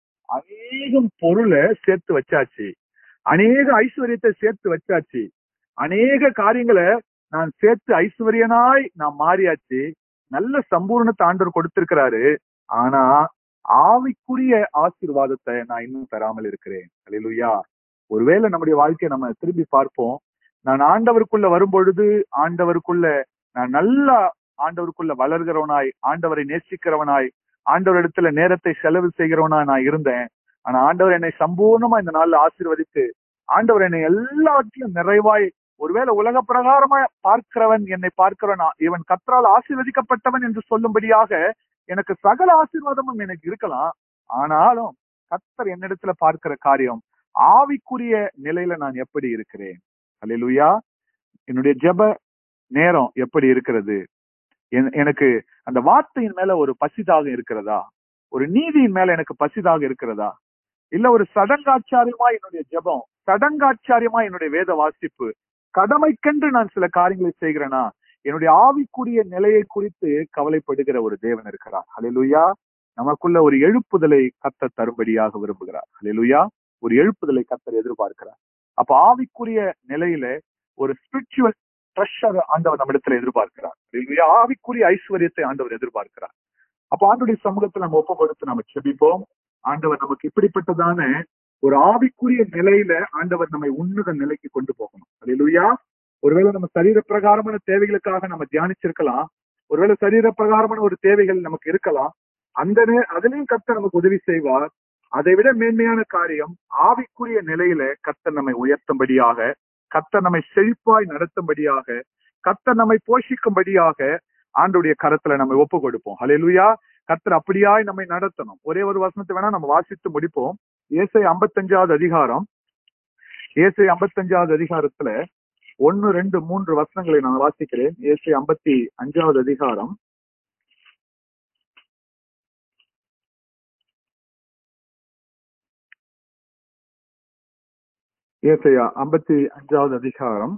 அநேகம் பொருளை சேர்த்து வச்சாச்சு அநேக ஐஸ்வர்யத்தை சேர்த்து வச்சாச்சு அநேக காரியங்களை நான் சேர்த்து ஐஸ்வர்யனாய் நான் மாறியாச்சு நல்ல சம்பூர்ணத்தை ஆண்டவர் கொடுத்திருக்கிறாரு ஆனா ஆவிக்குரிய ஆசீர்வாதத்தை நான் இன்னும் பெறாமல் இருக்கிறேன் அல்லேலூயா ஒருவேளை நம்முடைய வாழ்க்கையை நம்ம திரும்பி பார்ப்போம் நான் ஆண்டவருக்குள்ள வரும்பொழுது ஆண்டவருக்குள்ள நான் நல்லா ஆண்டவருக்குள்ள வளர்கிறவனாய் ஆண்டவரை நேசிக்கிறவனாய் ஆண்டவரிடத்துல நேரத்தை செலவு செய்கிறவனாய் நான் இருந்தேன் ஆனா ஆண்டவர் என்னை சம்பூர்ணமா இந்த நாள்ல ஆசீர்வதித்து ஆண்டவர் என்னை எல்லாவற்றிலும் நிறைவாய் ஒருவேளை உலக பிரகாரமா பார்க்கிறவன் என்னை பார்க்கிறவன் ஆ- இவன் கத்தரால் ஆசீர்வதிக்கப்பட்டவன் என்று சொல்லும்படியாக எனக்கு சகல ஆசீர்வாதமும் எனக்கு இருக்கலாம் ஆனாலும் கத்தர் என்னிடத்துல பார்க்கிற காரியம் ஆவிக்குரிய நிலையில நான் எப்படி இருக்கிறேன் அல்லேலூயா என்னுடைய ஜெப நேரம் எப்படி இருக்கிறது என்- எனக்கு அந்த வார்த்தையின் மேல ஒரு பசிதாக இருக்கிறதா ஒரு நீதியின் மேல எனக்கு பசிதாக இருக்கிறதா இல்ல ஒரு சடங்காச்சாரியமா என்னுடைய ஜெபம் சடங்காச்சாரியமா என்னுடைய வேத வாசிப்பு கடமைக்கென்று நான் சில காரியங்களை செய்கிறேனா என்னுடைய ஆவிக்குரிய நிலையை குறித்து கவலைப்படுகிற ஒரு தேவன் இருக்கிறார் ஹalleluya நமக்குள்ள ஒரு எழுப்புதலை கத்தர் தரும்படியாக விரும்புகிறார் ஹalleluya ஒரு எழுப்புதலை கத்தர் எதிர்பார்க்கிறார் அப்ப ஆவிக்குரிய நிலையில ஒரு ஸ்பிரிச்சுவல் ட்ரெஷர் ஆண்டவர் நம்மிடத்துல எதிர்பார்க்கிறார் ஹalleluya ஆவிக்குரிய ஐஸ்வர்யத்தை ஆண்டவர் எதிர்பார்க்கிறார் அப்ப ஆண்டுடைய சமூகத்தை நம்ம ஒப்பு கொடுத்து நம்ம செபிப்போம் ஆண்டவர் நமக்கு இப்படிப்பட்டதான ஒரு ஆவிக்குரிய நிலையில ஆண்டவர் நம்மை உன்னத நிலைக்கு கொண்டு போகணும் அல்லேலூயா ஒருவேளை நம்ம சரீர பிரகாரமான தேவைகளுக்காக நம்ம தியானிச்சிருக்கலாம் ஒருவேளை சரீர பிரகாரமான ஒரு தேவைகள் நமக்கு இருக்கலாம் அந்த நே- அதுலயும் கர்த்தர் நமக்கு உதவி செய்வார் அதை விட மேன்மையான காரியம் ஆவிக்குரிய நிலையில கர்த்தர் நம்மை உயர்த்தும்படியாக கர்த்தர் நம்மை செழிப்பாய் நடத்தும்படியாக கர்த்தர் நம்மை போஷிக்கும்படியாக ஆண்டுடைய கரத்துல நம்ம ஒப்பு கொடுப்போம் ஹalleluya கர்த்தர் அப்படியாய் நம்மை நடத்தணும் ஒரே ஒரு வசனத்தை வேணா நம்ம வாசித்து முடிப்போம் ஏசை ஐம்பத்தஞ்சாவது அதிகாரம் ஏசை ஐம்பத்தஞ்சாவது அதிகாரத்துல ஒன்னு ரெண்டு மூன்று வசனங்களை நான் வாசிக்கிறேன் ஏசை ஐம்பத்தி அஞ்சாவது அதிகாரம் ஏசையா ஐம்பத்தி அஞ்சாவது அதிகாரம்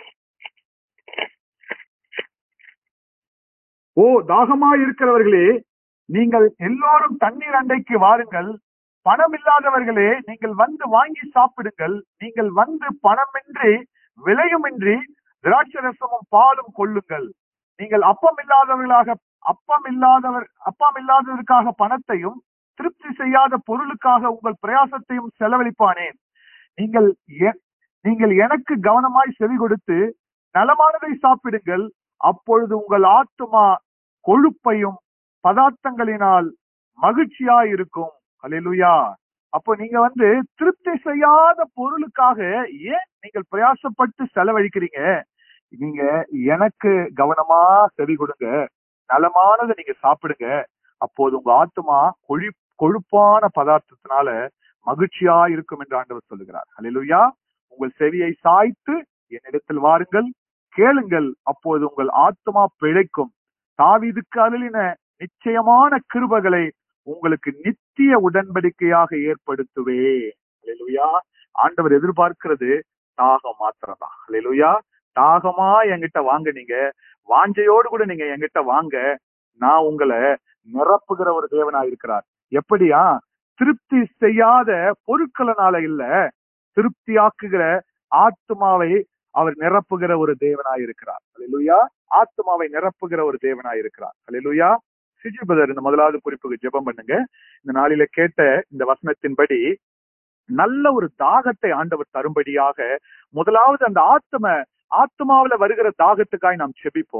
ஓ தாகமாய் இருக்கிறவர்களே நீங்கள் எல்லோரும் தண்ணீர் அண்டைக்கு வாருங்கள் பணம் இல்லாதவர்களே நீங்கள் வந்து வாங்கி சாப்பிடுங்கள் நீங்கள் வந்து பணமின்றி விலையுமின்றி திராட்சரசமும் பாலும் கொள்ளுங்கள் நீங்கள் அப்பம் இல்லாதவர்களாக அப்பம் இல்லாதவர் அப்பம் இல்லாததற்காக பணத்தையும் திருப்தி செய்யாத பொருளுக்காக உங்கள் பிரயாசத்தையும் செலவழிப்பானேன் நீங்கள் எ- நீங்கள் எனக்கு கவனமாய் செவி கொடுத்து நலமானதை சாப்பிடுங்கள் அப்பொழுது உங்கள் ஆத்துமா கொழுப்பையும் பதார்த்தங்களினால் மகிழ்ச்சியா இருக்கும் அல்லேலூயா அப்போ நீங்க வந்து திருப்தி செய்யாத பொருளுக்காக ஏன் நீங்கள் பிரயாசப்பட்டு செலவழிக்கிறீங்க நீங்க எனக்கு கவனமா செவி கொடுங்க நலமானதை நீங்க சாப்பிடுங்க அப்போது உங்க ஆத்துமா கொழி கொழுப்பான பதார்த்தத்தினால மகிழ்ச்சியா இருக்கும் என்று ஆண்டவர் சொல்லுகிறார் அல்லேலூயா உங்கள் செவியை சாய்த்து என்னிடத்தில் வாருங்கள் கேளுங்கள் அப்போது உங்கள் ஆத்மா பிழைக்கும் தாவீதுக்கு அருளின நிச்சயமான கிருபகளை உங்களுக்கு நித்திய உடன்படிக்கையாக ஏற்படுத்துவே அல்லேலூயா ஆண்டவர் எதிர்பார்க்கிறது தாகம் மாத்திரம்தான் அல்லேலூயா தாகமா என்கிட்ட வாங்க நீங்க வாஞ்சையோடு கூட நீங்க என்கிட்ட வாங்க நான் உங்களை நிரப்புகிற ஒரு தேவனா இருக்கிறார் எப்படியா திருப்தி செய்யாத பொருட்களினால இல்ல திருப்தியாக்குகிற ஆத்மாவை அவர் நிரப்புகிற ஒரு தேவனாய் இருக்கிறார் அல்லேலூயா ஆத்மாவை நிரப்புகிற ஒரு தேவனாய் இருக்கிறார் அல்லேலூயா சிஜி பதர் இந்த முதலாவது குறிப்புக்கு ஜெபம் பண்ணுங்க இந்த நாளில கேட்ட இந்த வசனத்தின்படி நல்ல ஒரு தாகத்தை ஆண்டவர் தரும்படியாக முதலாவது அந்த ஆத்ம ஆத்மாவில வருகிற தாகத்துக்காய் நாம் செபிப்போம்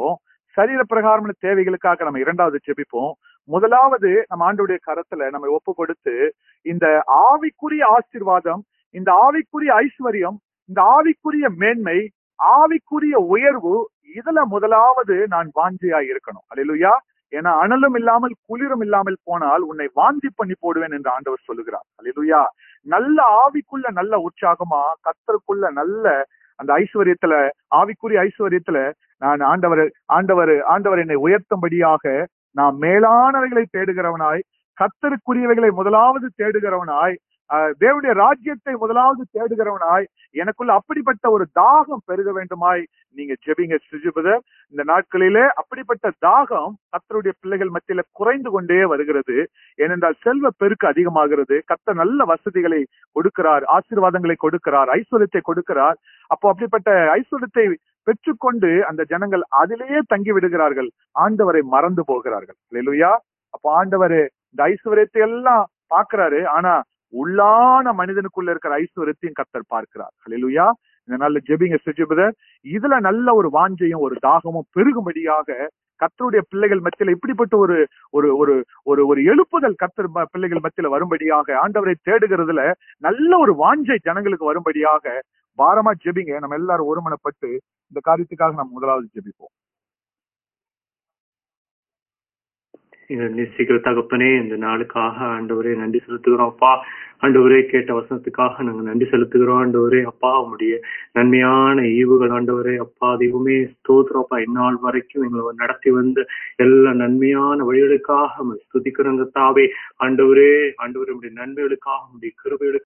சரீர பிரகாரமான தேவைகளுக்காக நம்ம இரண்டாவது ஜெபிப்போம் முதலாவது நம்ம ஆண்டுடைய கரத்துல நம்ம ஒப்பு கொடுத்து இந்த ஆவிக்குரிய ஆசீர்வாதம் இந்த ஆவிக்குரிய ஐஸ்வர்யம் இந்த ஆவிக்குரிய மேன்மை ஆவிக்குரிய உயர்வு இதுல முதலாவது நான் வாஞ்சியா இருக்கணும் அல்லேலூயா ஏன்னா அனலும் இல்லாமல் குளிரும் இல்லாமல் போனால் உன்னை வாந்தி பண்ணி போடுவேன் என்று ஆண்டவர் சொல்லுகிறார் அல்லேலூயா நல்ல ஆவிக்குள்ள நல்ல உற்சாகமா கத்தருக்குள்ள நல்ல அந்த ஐஸ்வர்யத்துல ஆவிக்குரிய ஐஸ்வர்யத்துல நான் ஆண்டவர் ஆண்டவர் ஆண்டவர் என்னை உயர்த்தும்படியாக நான் மேலானவைகளை தேடுகிறவனாய் கத்தருக்குரியவைகளை முதலாவது தேடுகிறவனாய் ஆஹ் தேவனுடைய ராஜ்யத்தை முதலாவது தேடுகிறவனாய் எனக்குள்ள அப்படிப்பட்ட ஒரு தாகம் பெருக வேண்டுமாய் நீங்க ஜெபிங்க சுஜிபதர் இந்த நாட்களிலே அப்படிப்பட்ட தாகம் கத்தருடைய பிள்ளைகள் மத்தியில குறைந்து கொண்டே வருகிறது ஏனென்றால் செல்வ பெருக்கு அதிகமாகிறது கத்த நல்ல வசதிகளை கொடுக்கிறார் ஆசீர்வாதங்களை கொடுக்கிறார் ஐஸ்வர்யத்தை கொடுக்கிறார் அப்போ அப்படிப்பட்ட ஐஸ்வர்யத்தை பெற்றுக்கொண்டு அந்த ஜனங்கள் அதிலேயே தங்கி விடுகிறார்கள் ஆண்டவரை மறந்து போகிறார்கள் இல்லையா அப்போ ஆண்டவர் இந்த ஐஸ்வர்யத்தை எல்லாம் பாக்குறாரு ஆனா உள்ளான மனிதனுக்குள்ள இருக்கிற ஐஸ்வர்யத்தையும் கத்தர் பார்க்கிறார் ஹalleluya இந்த நல்ல ஜெபிங்க சுஜிபதர் இதுல நல்ல ஒரு வாஞ்சையும் ஒரு தாகமும் பெருகும்படியாக கத்தருடைய பிள்ளைகள் மத்தியில இப்படிப்பட்ட ஒரு ஒரு ஒரு ஒரு ஒரு எழுப்புதல் கத்தர் ம- பிள்ளைகள் மத்தியில வரும்படியாக ஆண்டவரை தேடுகிறதுல நல்ல ஒரு வாஞ்சை ஜனங்களுக்கு வரும்படியாக பாரமா ஜெபிங்க நம்ம எல்லாரும் ஒருமனப்பட்டு இந்த காரியத்துக்காக நம்ம முதலாவது ஜெபிப்போம் எங்கள் நேசிக்கிற தகப்பனே இந்த நாளுக்காக ஆண்டவரே நன்றி செலுத்துகிறோம் அப்பா ஆண்டவரே கேட்ட வசனத்துக்காக நாங்க நன்றி செலுத்துகிறோம் ஆண்டவரே அப்பா உம்முடைய நன்மையான ஈவுகள் ஆண்டவரே அப்பா தெய்வமே ஸ்தோத்திரம் அப்பா இந்நாள் வரைக்கும் எங்களை நடத்தி வந்த எல்லா நன்மையான வழிகளுக்காக உம்மை ஸ்துதிக்கிறோங்க தாவே ஆண்டவரே ஆண்டவரே உடைய நன்மைகளுக்காக உடைய கிருபைகளுக்காக